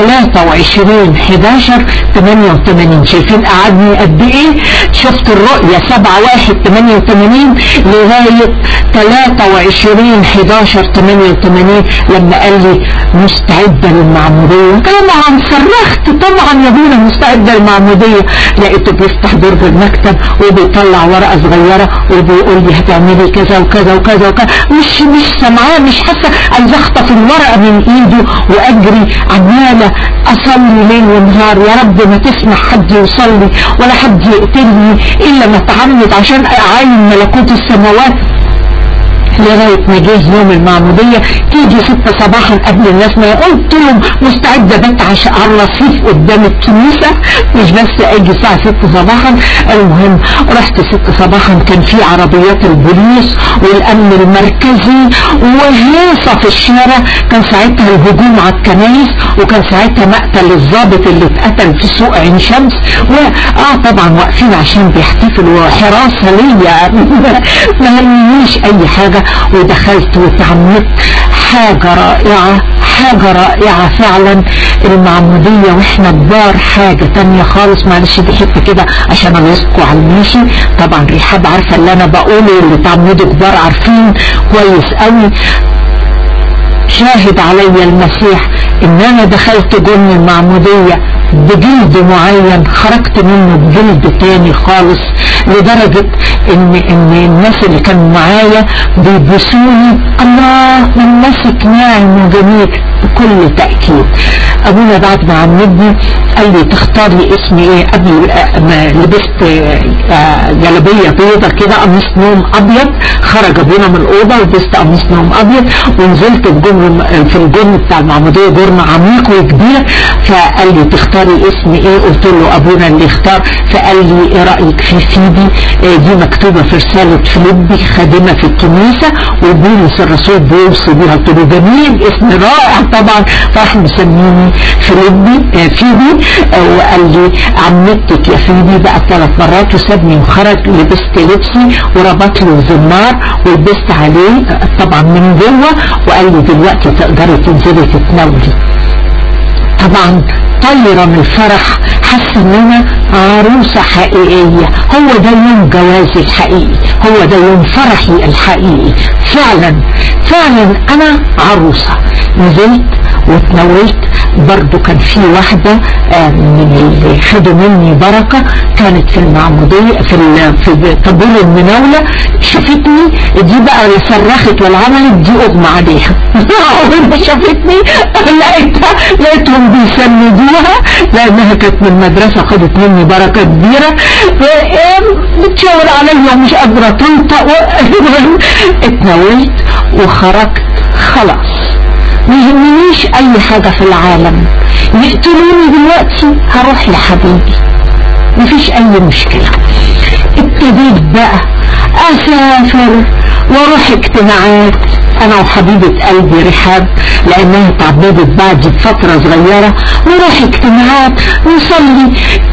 23 11 88 شايفين قعدني قد ايه شفت الرؤية 7 1 88 لغاية 23 11 88 لما قال لي مستعدة للمعمودية طبعا صرخت طبعا يا ابونا مستعدة للمعمودية لقيته بيفتح درج المكتب وبيطلع ورقة صغيرة وبيقول لي هتعملي كذا وكذا وكذا وكذا مش مش سامعاه مش حاسة عايزة اخطف الورقة من ايده واجري عمالة اصلي ليل ونهار يا رب ما تسمح حد يصلي ولا حد يقتلني الا ما اتعمد عشان اعاين ملكوت السماوات لغاية ما جه يوم المعمودية تيجي ستة صباحا قبل الناس ما قلت لهم مستعدة بت عشان على الرصيف قدام الكنيسة مش بس اجي الساعة ستة صباحا المهم رحت ستة صباحا كان في عربيات البوليس والامن المركزي وهيصة في الشارع كان ساعتها الهجوم على الكنايس وكان ساعتها مقتل الضابط اللي اتقتل في سوق عين شمس واه طبعا واقفين عشان بيحتفلوا حراسة ليا ما همنيش اي حاجة ودخلت واتعمدت حاجة رائعة حاجة رائعة فعلا المعمودية واحنا كبار حاجة تانية خالص معلش دي حتة كده عشان ارزقكم على الماشي طبعا رحاب عارفة اللي انا بقوله اللي تعمدوا كبار عارفين كويس قوي شاهد علي المسيح ان انا دخلت جن المعمودية بجلد معين خرجت منه بجلد تاني خالص لدرجة ان ان الناس اللي كانوا معايا بيبصوني الله من ماسك ناعم وجميل بكل تأكيد ابونا بعد ما عمدني قال لي تختار لي اسم ايه قبل ما لبست آه، جلابية بيضة كده قميص نوم ابيض خرج ابونا من الاوضة ولبست قميص نوم ابيض ونزلت في جرن في الجرن بتاع المعمودية جرن عميق وكبير فقال لي تختاري اسم ايه قلت له ابونا اللي اختار فقال لي ايه رايك في فيبي آه، دي مكتوبة في رسالة فيليبي خادمة في الكنيسة وبولس الرسول بيوصي بيها قلت له جميل اسم رائع طبعا فراح مسميني فيليبي آه، فيبي آه، وقال لي عمتك يا فيبي بقى ثلاث مرات وسابني وخرج لبست لبسي وربط له زمار ولبست عليه آه، طبعا من جوه وقال لي دلوقتي تقدري تنزلي تتناولي طبعا طايرة من الفرح حاسة ان انا عروسة حقيقية هو ده يوم جوازي الحقيقي هو ده يوم فرحي الحقيقي فعلا فعلا انا عروسة نزلت واتناولت برضو كان في واحدة آه، من اللي خدوا مني بركة كانت في المعمودية في ال- في طابور المناولة شافتني دي بقى لا صرخت ولا عملت دي اغمى عليها اول ما شافتني لقيتها لقيتهم بيسندوها لانها كانت من المدرسة خدت مني بركة كبيرة فايه بتشاور عليا ومش قادرة تنطق المهم اتناولت وخرجت خلاص ما يهمنيش اي حاجة في العالم يقتلوني دلوقتي هروح لحبيبي مفيش اي مشكلة ابتديت بقى اسافر واروح اجتماعات انا وحبيبة قلبي رحاب لانها تعبدت بعدي بفترة صغيرة نروح اجتماعات نصلي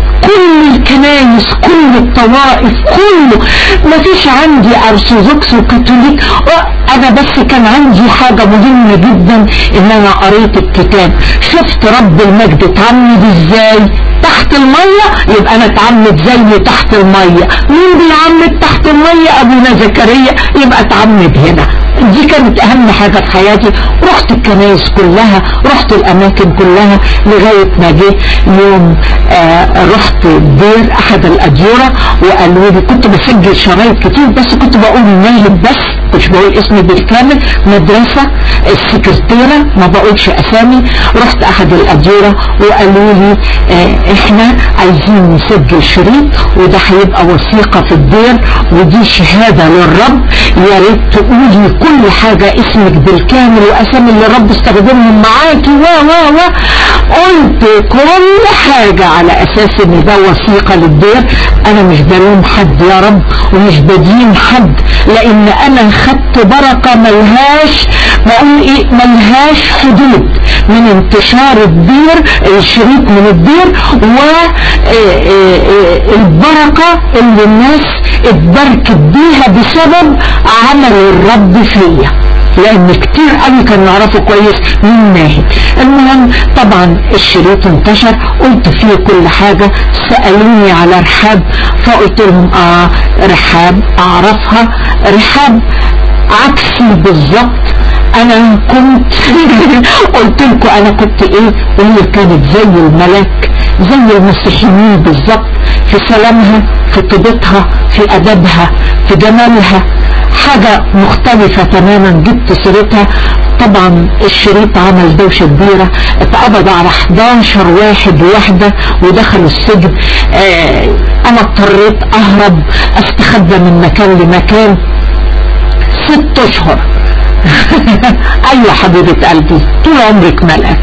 كل الكنايس كل الطوائف كله مفيش عندي ارثوذكس وكاثوليك انا بس كان عندي حاجة مهمة جدا ان انا قريت الكتاب شفت رب المجد اتعمد ازاي تحت المية يبقى انا اتعمد زي تحت المية مين بيعمد تحت المية ابونا زكريا يبقى اتعمد هنا دي كانت اهم حاجة في حياتي رحت الكنائس كلها رحت الاماكن كلها لغاية ما جه يوم آه رحت دير احد الاديرة وقالوا لي كنت بسجل شرايط كتير بس كنت بقول نايم بس مش بقول اسمي بالكامل مدرسة السكرتيرة ما بقولش اسامي رحت احد الاديرة وقالوا لي آه احنا عايزين نسجل شريط وده هيبقى وثيقة في الدير ودي شهادة للرب يا ريت تقولي كل حاجة اسمك بالكامل واسامي اللي الرب استخدمهم معاكي و و و قلت كل حاجة على اساس ان ده وثيقة للدير انا مش بلوم حد يا رب ومش بدين حد لان انا خدت بركة ملهاش بقول ايه ملهاش حدود من انتشار الدير الشريط من الدير والبركة اللي الناس اتبركت بيها بسبب عمل الرب فيا لان كتير قوي كانوا يعرفوا كويس مين ناهد المهم طبعا الشريط انتشر قلت فيه كل حاجة سألوني على رحاب فقلت لهم اه رحاب اعرفها رحاب عكسي بالظبط انا كنت قلت لكم انا كنت ايه وهي كانت زي الملاك زي المسيحيين بالظبط في سلامها في طيبتها في ادبها في جمالها حاجة مختلفة تماما جبت سيرتها طبعا الشريط عمل دوشة كبيرة اتقبض على 11 واحد وواحدة ودخلوا السجن آه انا اضطريت اهرب استخبى من مكان لمكان ست اشهر ايوه حبيبة قلبي طول عمرك ملك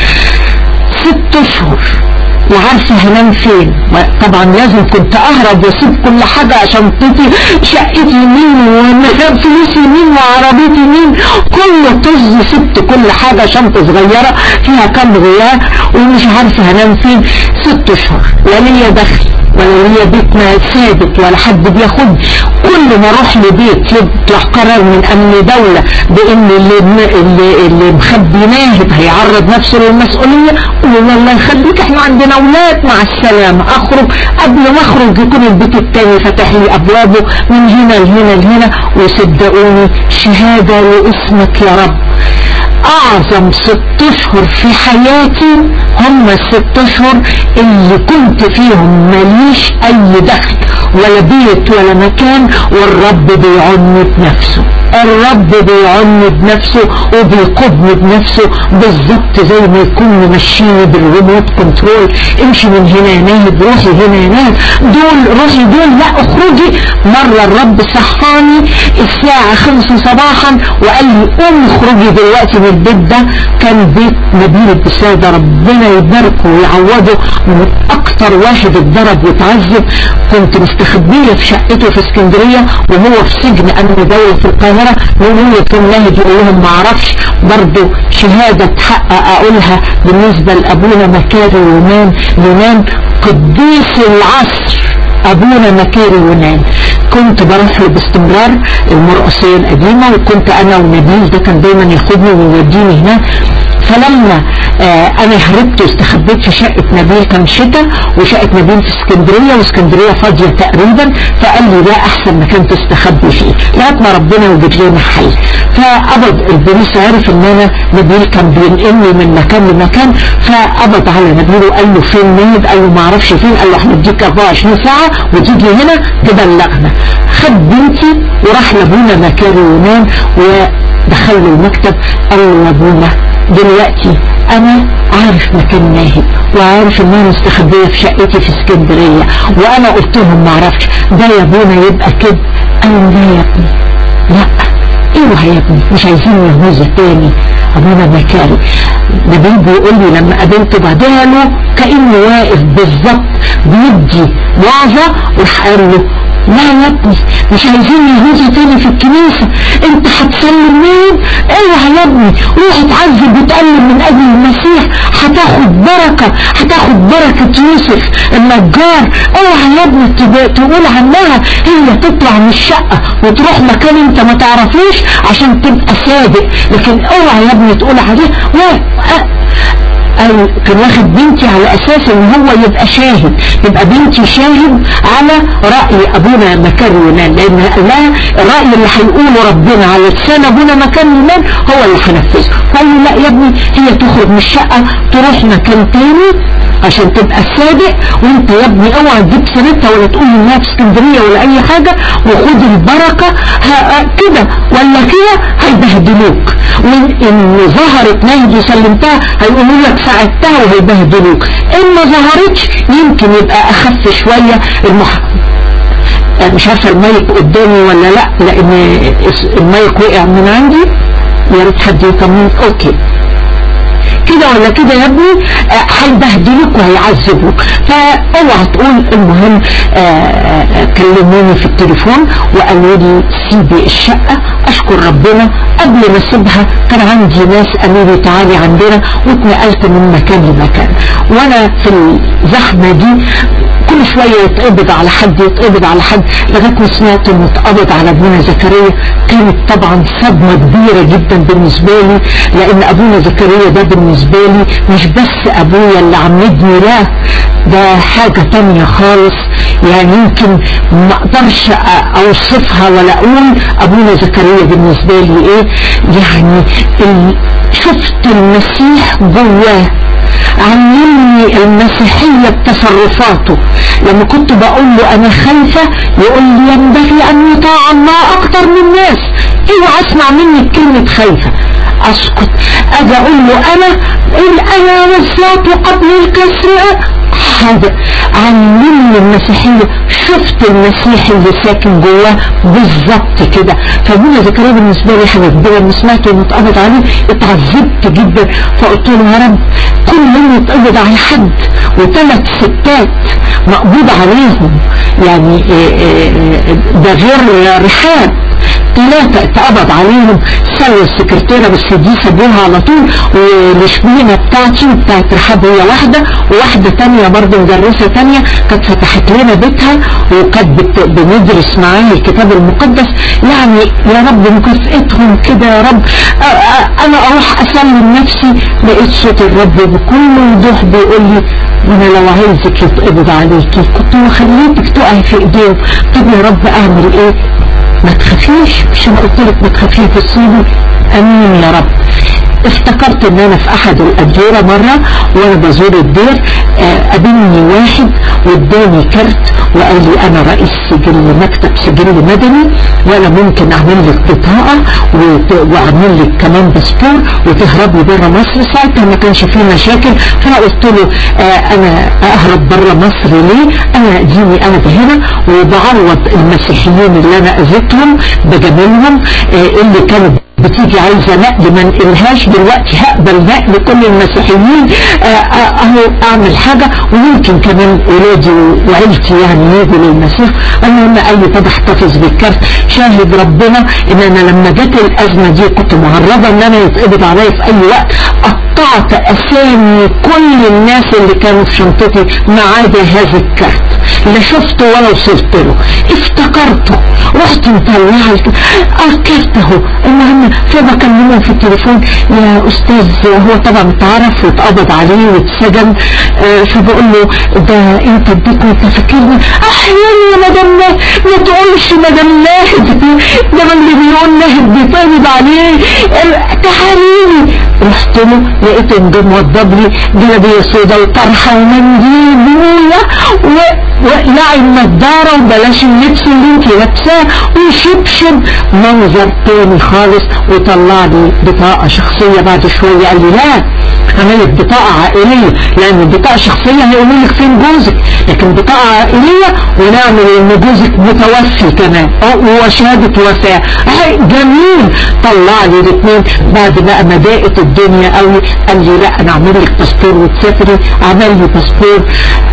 ست اشهر لا عارفه هنام فين طبعا لازم كنت اهرب واسيب كل حاجه عشان تيجي شقتي مين ومكان فلوسي مين وعربيتي مين كله طز سبت كل حاجه شنطه صغيره فيها كام غيار ومش عارفه هنام فين ست اشهر لا ليا دخل ولا ليا بيت ما ثابت ولا حد بياخد كل ما اروح لبيت يطلع قرار من امن دولة بان اللي, اللي, اللي مخبي ناهب هيعرض نفسه للمسؤولية قول الله يخليك احنا عندنا اولاد مع السلامة اخرج قبل ما اخرج يكون البيت التاني فتح لي ابوابه من هنا لهنا لهنا وصدقوني شهادة لاسمك يا رب اعظم ست اشهر في حياتي هم الست اشهر اللي كنت فيهم ماليش اي دخل ولا بيت ولا مكان والرب بيعني بنفسه الرب بيعني بنفسه وبيقودني بنفسه بالظبط زي ما يكون ممشيني بالريموت كنترول امشي من هنا يا ناهد روحي هنا يا ناهد دول روحي دول لا اخرجي مرة الرب صحاني الساعة خمسة صباحا وقال لي قومي اخرجي دلوقتي من البيت ده كان بيت نبيل بسادة ربنا يباركه ويعوضه من اكتر واحد اتضرب واتعذب كنت مستخبية في شقته في اسكندرية وهو في سجن امن دولة في القاهرة يقولوا لي كان ناهد يقول لهم ما اعرفش برضه شهادة تحقق اقولها بالنسبة لابونا مكاري يونان يونان قديس العصر ابونا مكاري يونان كنت بروح له باستمرار المرقصية القديمة وكنت انا ونبيل ده كان دايما ياخدني ويوديني هناك فلما آه انا هربت واستخبيت في شقة نبيل كان شتاء وشقة نبيل في اسكندرية واسكندرية فاضية تقريبا فقال لي ده احسن مكان تستخبي فيه لغاية ما ربنا وجد لنا حل فقبض البوليس عرف ان انا نبيل كان بينقلني من مكان لمكان فقبض على نبيل وقال له فين نهد قال له ما اعرفش فين قال له احنا نديك 24 ساعة وتيجي هنا تبلغنا خد بنتي وراح لابونا مكاري يونان ودخل له المكتب قال له يا ابونا دلوقتي انا عارف مكان ناهد وعارف ان انا مستخبيه في شقتي في اسكندريه وانا قلت لهم معرفش ده يا ابونا يبقى كده قالوا لا يا ابني لا اوعى يا ابني مش عايزين يهوذا تاني ابونا مكاري نبيل بيقول لي لما قابلته بعدها له كانه واقف بالظبط بيدي وعظه وراح قال له لا يا ابني مش عايزين يهوذا تاني في الكنيسة انت هتسلم مين اوعى يا ابني روح اتعذب وتألم من اجل المسيح هتاخد بركة هتاخد بركة يوسف النجار اوعى يا ابني تقول عنها هي تطلع من الشقة وتروح مكان انت ما تعرفوش عشان تبقى صادق لكن اوعى يا ابني تقول عليه قال كان واخد بنتي على اساس ان هو يبقى شاهد يبقى بنتي شاهد على رأي ابونا مكان يونان لان لا الرأي اللي هيقوله ربنا على لسان ابونا مكان يونان هو اللي هنفذه قال لي لا يا ابني هي تخرج من الشقة تروح مكان تاني عشان تبقى صادق وانت يا ابني اوعى تجيب سيرتها ولا تقول انها في اسكندريه ولا اي حاجه وخد البركه كده ولا كده هيبهدلوك وان ظهرت نهد وسلمتها هيقولوا لك ساعدتها وهيبهدلوك ان ما ظهرتش يمكن يبقى اخف شويه المح... مش عارفه المايك قدامي ولا لا لان المايك وقع من عندي يا ريت حد يطمنك اوكي كده ولا كده يا ابني هيبهدلوك وهيعذبوك فاوعى تقول المهم كلموني في التليفون وقالوا لي سيبي الشقة اشكر ربنا قبل ما اسيبها كان عندي ناس قالوا لي تعالي عندنا واتنقلت من مكان لمكان وانا في الزحمة دي كل شوية يتقبض على حد يتقبض على حد لغاية ما سمعت انه اتقبض على ابونا زكريا كانت طبعا صدمة كبيرة جدا بالنسبة لي لان ابونا زكريا ده بالنسبة لي مش بس ابويا اللي عمدني لا ده حاجة تانية خالص يعني يمكن ما اقدرش اوصفها ولا اقول ابونا زكريا بالنسبة لي ايه يعني شفت المسيح جواه علمني المسيحية بتصرفاته لما كنت بقول له انا خايفة يقول لي ينبغي ان يطاع الله اكتر من الناس اوعى اسمع مني كلمة خايفة اسكت اجي اقول له انا انا والذات قبل الكسر هذا علمني المسيحية شفت المسيح اللي ساكن جواه بالظبط كده فابونا زكريا بالنسبة لي حاجة كبيرة لما سمعته انه اتقبض عليه اتعذبت جدا فقلت له يا رب كل يوم يتقبض على حد وثلاث ستات مقبوض عليهم يعني إيه إيه ده غير رحاب ثلاثة اتقبض عليهم سوى السكرتيرة بس دي سابوها على طول والشمينة بتاعتي بتاعت رحاب هي واحدة وواحدة تانية برضه مدرسة تانية كانت فتحت لنا بيتها وكانت بت- بندرس معاها الكتاب المقدس يعني يا رب مكافئتهم كده يا رب أ- أ- انا اروح اسلم نفسي لقيت صوت الرب بكل وضوح بيقول لي وانا لو عايزك يتقبض عليكي كنت خليتك تقعي في ايديهم طب يا رب اعمل ايه ما تخافيش مش انا قلت لك ما تخافيش تصيبي امين يا رب افتكرت ان انا في احد الاديرة مرة وانا بزور الدير آه، قابلني واحد واداني كارت وقال لي انا رئيس سجل مكتب سجل مدني وانا ممكن اعمل لك بطاقة وت- واعمل لك كمان باسبور وتهربي بره مصر ساعتها ما كانش فيه مشاكل فانا قلت له آه انا اهرب بره مصر ليه انا اديني انا هنا وبعوض المسيحيين اللي انا اذيتهم بجاملهم آه اللي كانوا بتيجي عايزة نقل ما انقلهاش دلوقتي هقبل نقل كل المسيحيين آه، آه، اهو اعمل حاجة ويمكن كمان ولادي وعيلتي يعني يجوا للمسيح المهم قال لي طب احتفظ بالكارت شاهد ربنا ان انا لما جت الازمة دي كنت معرضة ان انا يتقبض عليا في اي وقت قطعت اسامي كل الناس اللي كانوا في شنطتي ما عدا هذا الكارت لا شفته ولا وصلت له افتكرته رحت مطلعه الك- اه كارت اهو المهم فبكلمه في التليفون يا استاذ هو طبعا اتعرف واتقبض عليه واتسجن آه فبقول له ده انت اديت انت فاكرني احيانا يا مدام ناهد ما تقولش مدام ناهد ده من اللي بيقول ناهد بيتقبض عليه آه، تعاليلي رحت له لقيته جه موضب لي جلابيه سودا وطرحه ومنديل بويا وقلعي النضاره وبلاش اللبس اللي انت لابساه وشبشب منظر تاني خالص وطلع لي بطاقه شخصيه بعد شويه قال لي لا عملت بطاقه عائليه لان البطاقه الشخصيه هيقولوا لك فين جوزك لكن بطاقه عائليه ونعمل ان جوزك متوفي كمان أو- وشهاده وفاه هاي جميل طلع لي الاثنين بعد بقى ما ضاقت الدنيا قوي قال لي لا انا اعمل لك باسبور وتسافري عمل لي باسبور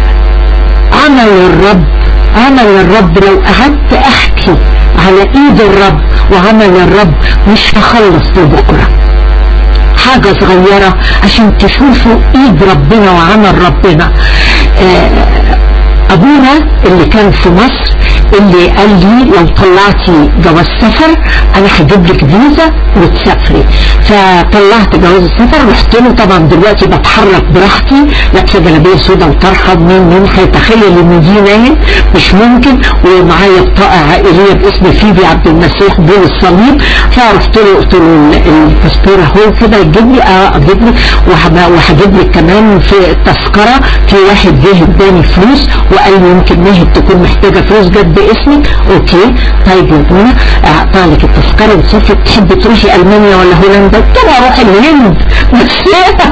عمل الرب عمل الرب لو قعدت احكي على ايد الرب وعمل الرب مش هخلص لبكره حاجة صغيرة عشان تشوفوا ايد ربنا وعمل ربنا آه، ابونا اللي كان في مصر اللي قال لي لو طلعتي جواز سفر انا هجيب لك فيزا وتسافري فطلعت جواز السفر رحت له طبعا دلوقتي بتحرك براحتي لابسه جلابيه سودا وطرحه مين مين هيتخيل ان دي نايم مش ممكن ومعايا بطاقه عائليه باسم فيبي عبد المسيح بين الصليب فرحت له قلت له ال- الباسبور اهو كده تجيب لي اه اجيب لي وهب- وهجيب لك كمان في التذكره في واحد جه اداني فلوس وقال لي يمكن نهد تكون محتاجه فلوس جت باسمك اوكي طيب يا بونا اقطع لك التذكره وتسافري تحبي تروحي المانيا ولا هولندا قلت له اروح الهند بس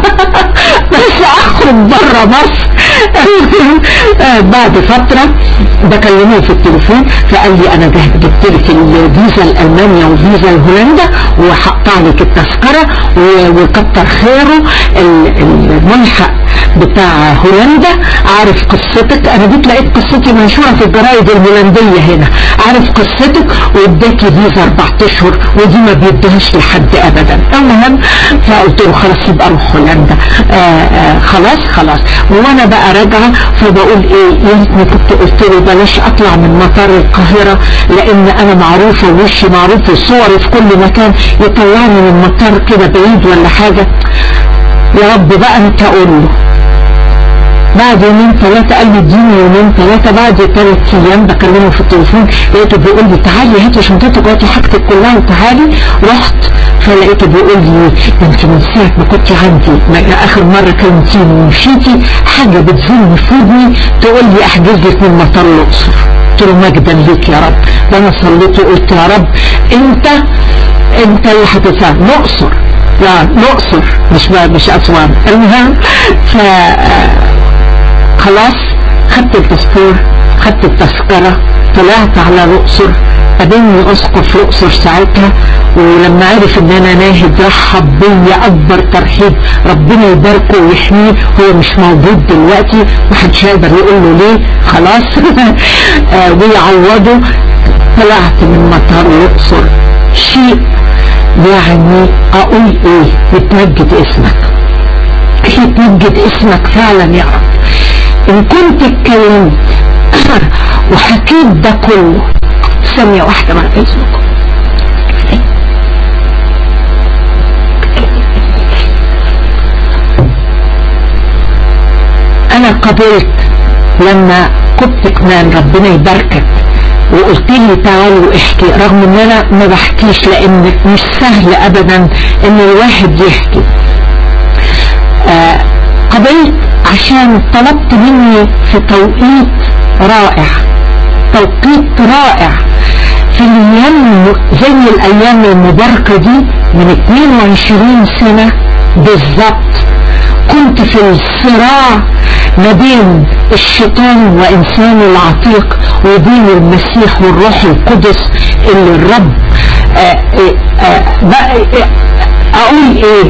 بس اخرج بره مصر آه، بعد فترة بكلمه في التليفون فقال لي انا جه- جبت لك الفيزا لالمانيا والفيزا لهولندا وهقطع لك التذكرة و- وكتر خيره ال- الملحق بتاع هولندا عارف قصتك انا جيت لقيت قصتي منشورة في الجرايد الهولندية هنا عارف قصتك واداكي فيزا اربع اشهر ودي ما بيديهاش لحد ابدا المهم فقلت له خلاص يبقى اروح هولندا آه آه خلاص خلاص وانا بقى راجعه فبقول ايه يا ريتني كنت قلت له بلاش اطلع من مطار القاهره لان انا معروفه ووشي معروف وصوري في كل مكان يطلعني من مطار كده بعيد ولا حاجه يا رب بقى انت قول له بعد يومين ثلاثة قال لي اديني يومين ثلاثة بعد ثلاث ايام بكلمه في التليفون لقيته بيقول لي تعالي هاتي شنطتك وهاتي حاجتك كلها وتعالي رحت فلقيته بيقول لي ده انت من ساعة ما كنت عندي ما اخر مرة كلمتيني ومشيتي حاجة بتزن في ودني تقول لي احجز لك من مطار الاقصر قلت له مجدا ليك يا رب ده انا صليت وقلت يا رب انت انت اللي هتدفع الاقصر لا الاقصر مش مش اسوان المهم ف خلاص خدت الباسبور خدت التذكرة طلعت على الأقصر قابلني أسقف الأقصر ساعتها ولما عرف إن أنا ناهد رحب بيا أكبر ترحيب ربنا يباركه ويحميه هو مش موجود دلوقتي محدش هيقدر يقول له ليه خلاص آه، ويعوضه طلعت من مطار الأقصر شيء يعني أقول إيه يتمجد اسمك يتمجد اسمك فعلا يا رب إن كنت اتكلمت وحكيت ده كله ثانية واحدة مع إذنكم أنا قبلت لما كنت كمان ربنا يباركك وقلت لي تعالوا احكي رغم ان انا ما بحكيش لان مش سهل ابدا ان الواحد يحكي آه قبلت عشان طلبت مني في توقيت رائع توقيت رائع في الايام زي الايام المباركة دي من 22 سنة بالظبط كنت في الصراع ما بين الشيطان وإنسان العتيق وبين المسيح والروح القدس اللي الرب آآ آآ بقى أقول إيه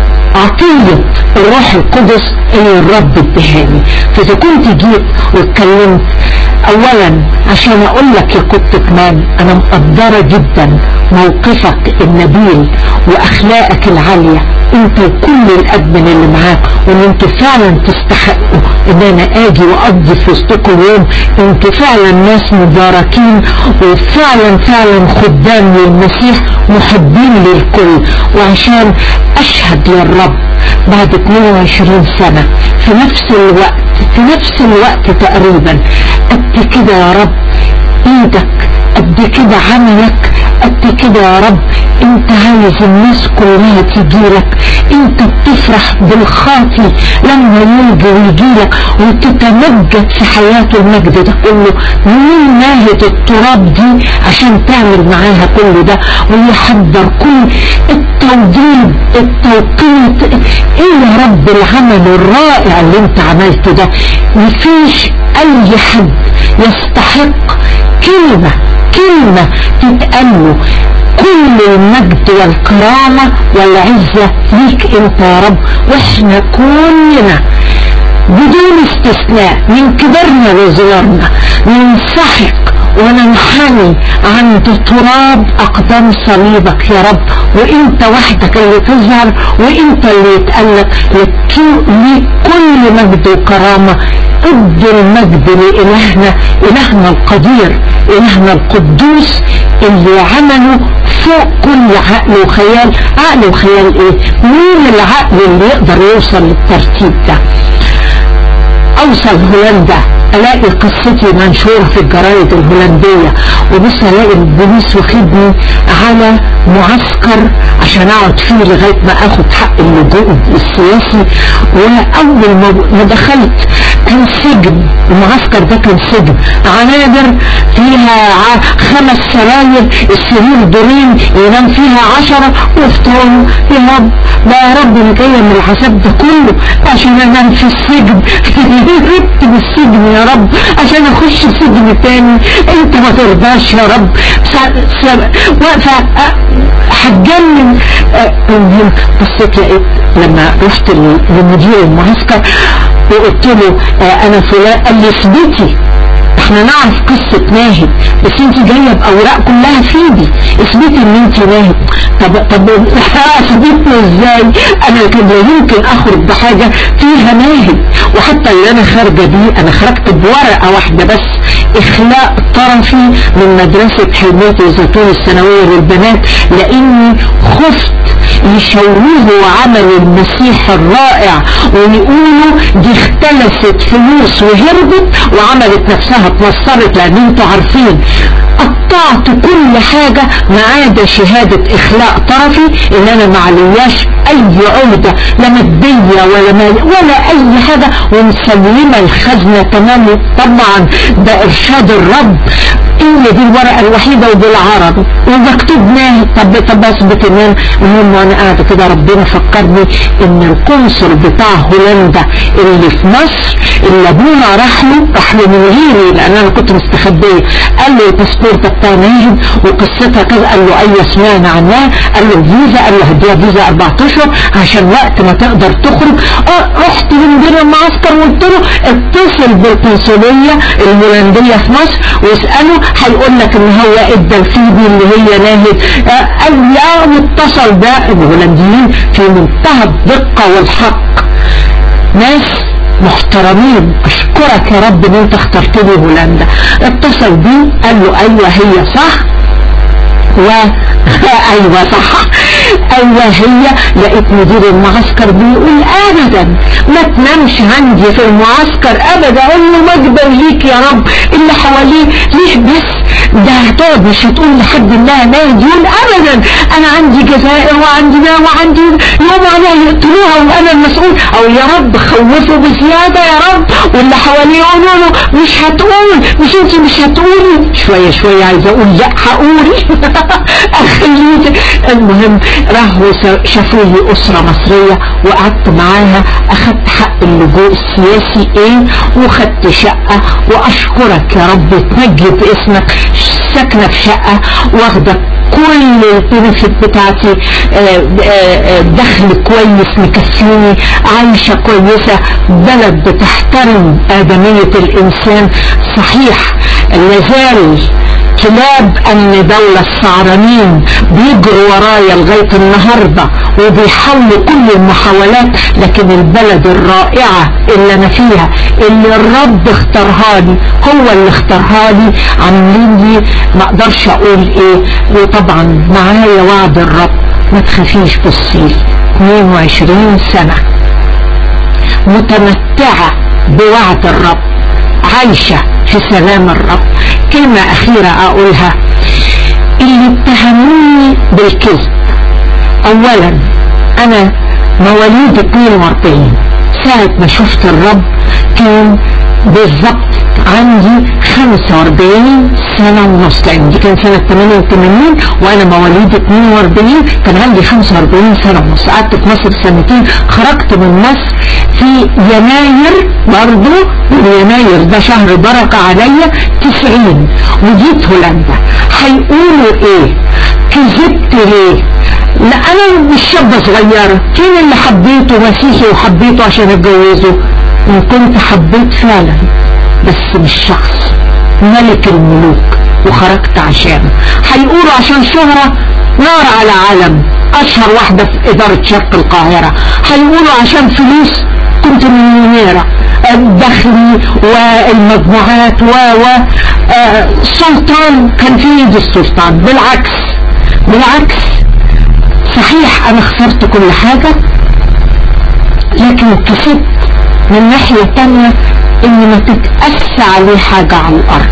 عطية الروح القدس اللي الرب ادهاني فإذا كنت جيت واتكلمت اولا عشان اقول لك يا كنت كمان انا مقدرة جدا موقفك النبيل واخلاقك العالية انت وكل الادمن اللي معاك وان انتوا فعلا تستحقوا ان انا اجي واقضي في وسطكم يوم انتوا فعلا ناس مباركين وفعلا فعلا خدام للمسيح محبين للكل وعشان اشهد للرب بعد 22 سنة في نفس الوقت في نفس الوقت تقريبا قد كده يا رب ايدك قد كده عملك قد كده يا رب انت عايز الناس كلها تجيلك انت بتفرح بالخاطي لما يجي ويجيلك وتتمجد في حياته المجد ده كله مين ناهد التراب دي عشان تعمل معاها كل ده ويحضر كل التوجيب التوقيت ايه يا رب العمل الرائع اللي انت عملته ده مفيش اي حد يستحق كلمة كلمة تتقال له كل المجد والكرامة والعزة ليك انت يا رب واحنا كلنا بدون استثناء من كبرنا وصغرنا ننسحق وننحني عند تراب اقدام صليبك يا رب وانت وحدك اللي تظهر وانت اللي يتقلك ليك كل مجد وكرامة ادي المجد لإلهنا إلهنا القدير إلهنا القدوس اللي عمله فوق كل عقل وخيال عقل وخيال ايه مين العقل اللي يقدر يوصل للترتيب ده اوصل هولندا الاقي قصتي منشورة في الجرايد الهولندية وبص الاقي البوليس واخدني على معسكر عشان اقعد فيه لغاية ما اخد حق اللجوء السياسي واول ما دخلت كان سجن المعسكر ده كان سجن عنابر فيها خمس سراير السرير دورين ينام فيها عشرة وفطرهم يا رب ده يا رب انا جاية من العذاب ده كله عشان انام في السجن هربت من السجن يا رب عشان اخش سجن تاني انت ما ترضاش يا رب واقفة هتجنن بصيت لقيت لما رحت لمدير المعسكر وقلت له آه انا فلان قال لي اثبتي احنا نعرف قصة ناهد بس انت جاية باوراق كلها في ايدي اثبتي ان انت ناهد طب طب اثبتني ازاي انا كان لا يمكن اخرج بحاجة فيها ناهد وحتى اللي انا خارجة دي انا خرجت بورقة واحدة بس اخلاء طرفي من مدرسة حلمية الزيتون الثانوية للبنات لاني خفت يشوهوا عمل المسيح الرائع ويقولوا دي اختلست فلوس وهربت وعملت نفسها اتنصرت لان انتوا عارفين ضيعت كل حاجة ما عدا شهادة اخلاء طرفي ان انا ما علياش اي عقدة لا مادية ولا مال ولا اي حاجة ومسلمة الخزنة تماما طبعا ده ارشاد الرب هي دي الورقة الوحيدة وبالعربي ومكتوب ناهي طب طب اثبت ان انا المهم وانا قاعدة كده ربنا فكرني ان القنصل بتاع هولندا اللي في مصر اللي ابونا راح له راح له من غيري لان انا كنت مستخبية قال له الباسبور ده بتاع ناهد وقصتها كذا قال له ايوه سمعنا عنها قال له الفيزا قال له هديها فيزا اربع اشهر عشان وقت ما تقدر تخرج اه رحت من بين المعسكر وقلت له اتصل بالقنصلية الهولندية في مصر واسأله هيقول لك ان هو ادى الفيدي اللي هي ناهد آه قال لي اه واتصل ده الهولنديين في منتهى الدقة والحق ناس محترمين اشكرك يا رب ان انت اخترت لي هولندا اتصل بيه قال له ايوه هي صح و ايوه صح ايوه هي لقيت مدير المعسكر بيقول ابدا ما تنامش عندي في المعسكر ابدا اقول له مجدا ليك يا رب اللي حواليه ليه بس ده هتقعد مش هتقول لحد انها نايم يقول ابدا انا عندي جزائر وعندي ده وعندي يوم عليها يقتلوها وانا المسؤول او يا رب خوفه بزيادة يا رب واللي حواليه يقولوا له مش هتقول مش انت مش هتقولي شوية شوية عايزة اقول لا هقول اخليك المهم راحوا شافوا لي اسرة مصرية وقعدت معاها اخدت حق اللجوء السياسي ايه وخدت شقة واشكرك يا رب تمجد اسمك ساكنة في شقة واخدة كل البنفيت بتاعتي دخل كويس مكفيني عايشة كويسة بلد بتحترم آدمية الإنسان صحيح لازال كلاب أمن دولة السعرانين بيجروا ورايا لغاية النهاردة وبيحاولوا كل المحاولات لكن البلد الرائعة اللي أنا فيها اللي الرب اختارها لي هو اللي اختارها لي عاملين لي ما اقدرش اقول ايه وطبعا معايا وعد الرب ما تخافيش بصي 22 سنة متمتعة بوعد الرب عايشة في سلام الرب كلمة أخيرة أقولها اللي اتهموني بالكذب أولا أنا مواليد 42 ساعة ما شفت الرب كان بالظبط عندي 45 سنة ونص لأن دي كان سنة 88 وأنا مواليد 42 كان عندي 45 سنة ونص قعدت في مصر سنتين خرجت من مصر في يناير برضو يناير ده شهر بركة عليا 90 وجيت هولندا هيقولوا ايه كذبت ليه لا انا مش شابة صغيرة فين اللي حبيته مسيحي وحبيته عشان اتجوزه ان كنت حبيت فعلا بس مش شخص ملك الملوك وخرجت عشانه هيقولوا عشان شهرة نار على علم اشهر واحدة في ادارة شرق القاهرة هيقولوا عشان فلوس كنت مليونيرة دخلي والمجموعات و و السلطان كان في ايد السلطان بالعكس بالعكس صحيح انا خسرت كل حاجة لكن كسبت من ناحية تانية ان ما تتأسى عليه حاجة على الارض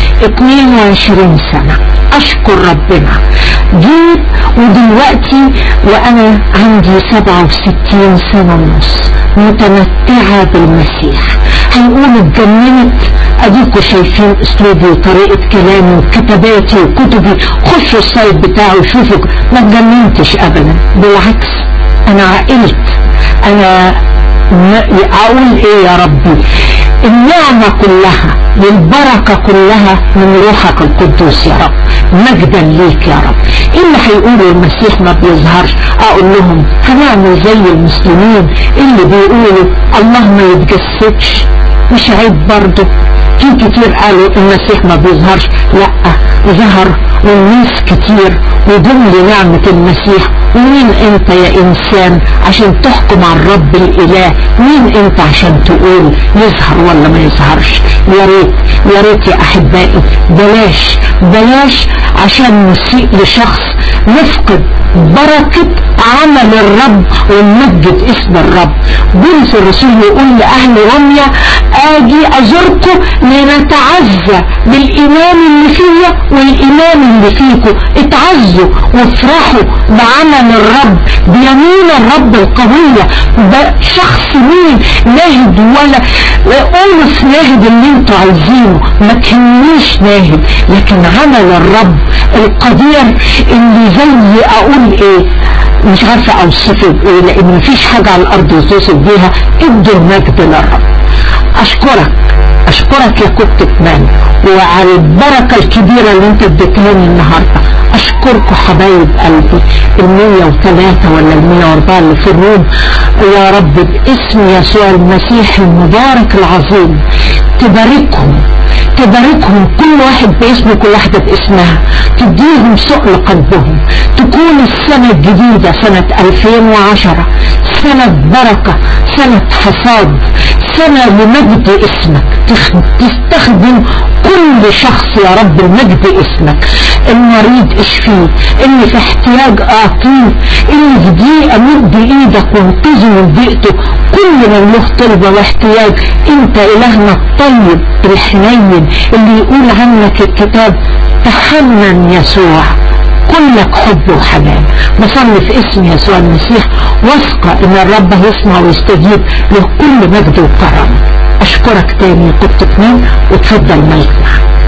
22 سنة اشكر ربنا جيت ودلوقتي وانا عندي 67 سنة ونص متمتعة بالمسيح هنقول اتجننت اديكوا شايفين اسلوبي وطريقة كلامي وكتاباتي وكتبي خشوا السايت بتاعي وشوفوا ما اتجننتش ابدا بالعكس انا عقلت انا اقول ايه يا ربي النعمة كلها والبركة كلها من روحك القدوس يا رب مجدا ليك يا رب ايه اللي هيقولوا المسيح ما بيظهرش اقول لهم هنعمل زي المسلمين اللي بيقولوا الله ما يتجسدش مش عيب برضه في كتير قالوا المسيح ما بيظهرش لا ظهر والناس كتير وضمن نعمة المسيح ومين انت يا انسان عشان تحكم على الرب الاله مين انت عشان تقول يظهر ولا ما يظهرش يا ريت يا ريت يا احبائي بلاش بلاش عشان نسيء لشخص نفقد بركة عمل الرب ونمجد اسم الرب بولس الرسول يقول لأهل روميا اجي ازوركم لنتعزى بالايمان اللي فيا والايمان اللي فيكم اتعزوا وافرحوا بعمل الرب بيمين الرب القوية شخص مين ناهد ولا قولوا في ناهد اللي انتوا عايزينه ما تهمنيش ناهد لكن عمل الرب القدير اللي زي اقول ايه مش عارفة اوصفه بايه لان مفيش حاجة على الارض توصف بيها ادوا المجد للرب اشكرك اشكرك يا كتب مان وعلى البركة الكبيرة اللي انت اديتهاني النهاردة اشكركم حبايب قلبي المية وثلاثة ولا المية واربعة اللي في الروم يا رب باسم يسوع المسيح المبارك العظيم تباركهم تباركهم كل واحد باسمه كل واحدة باسمها تديهم سؤل قلبهم تكون السنة الجديدة سنة 2010 سنة بركة سنة حصاد سنة لمجد اسمك تستخدم كل شخص يا رب لمجد اسمك المريض اشفيه اللي في احتياج اعطيه اللي في ضيقه مد ايدك وانقذه من ضيقته كل من له طلبه واحتياج انت الهنا الطيب الحنين اللي يقول عنك الكتاب تحنن يسوع كلك حب وحنان بصلي في اسم يسوع المسيح واثقة ان الرب هيسمع ويستجيب له كل مجد وكرم اشكرك تاني كنت اتنين وتفضل ملك معك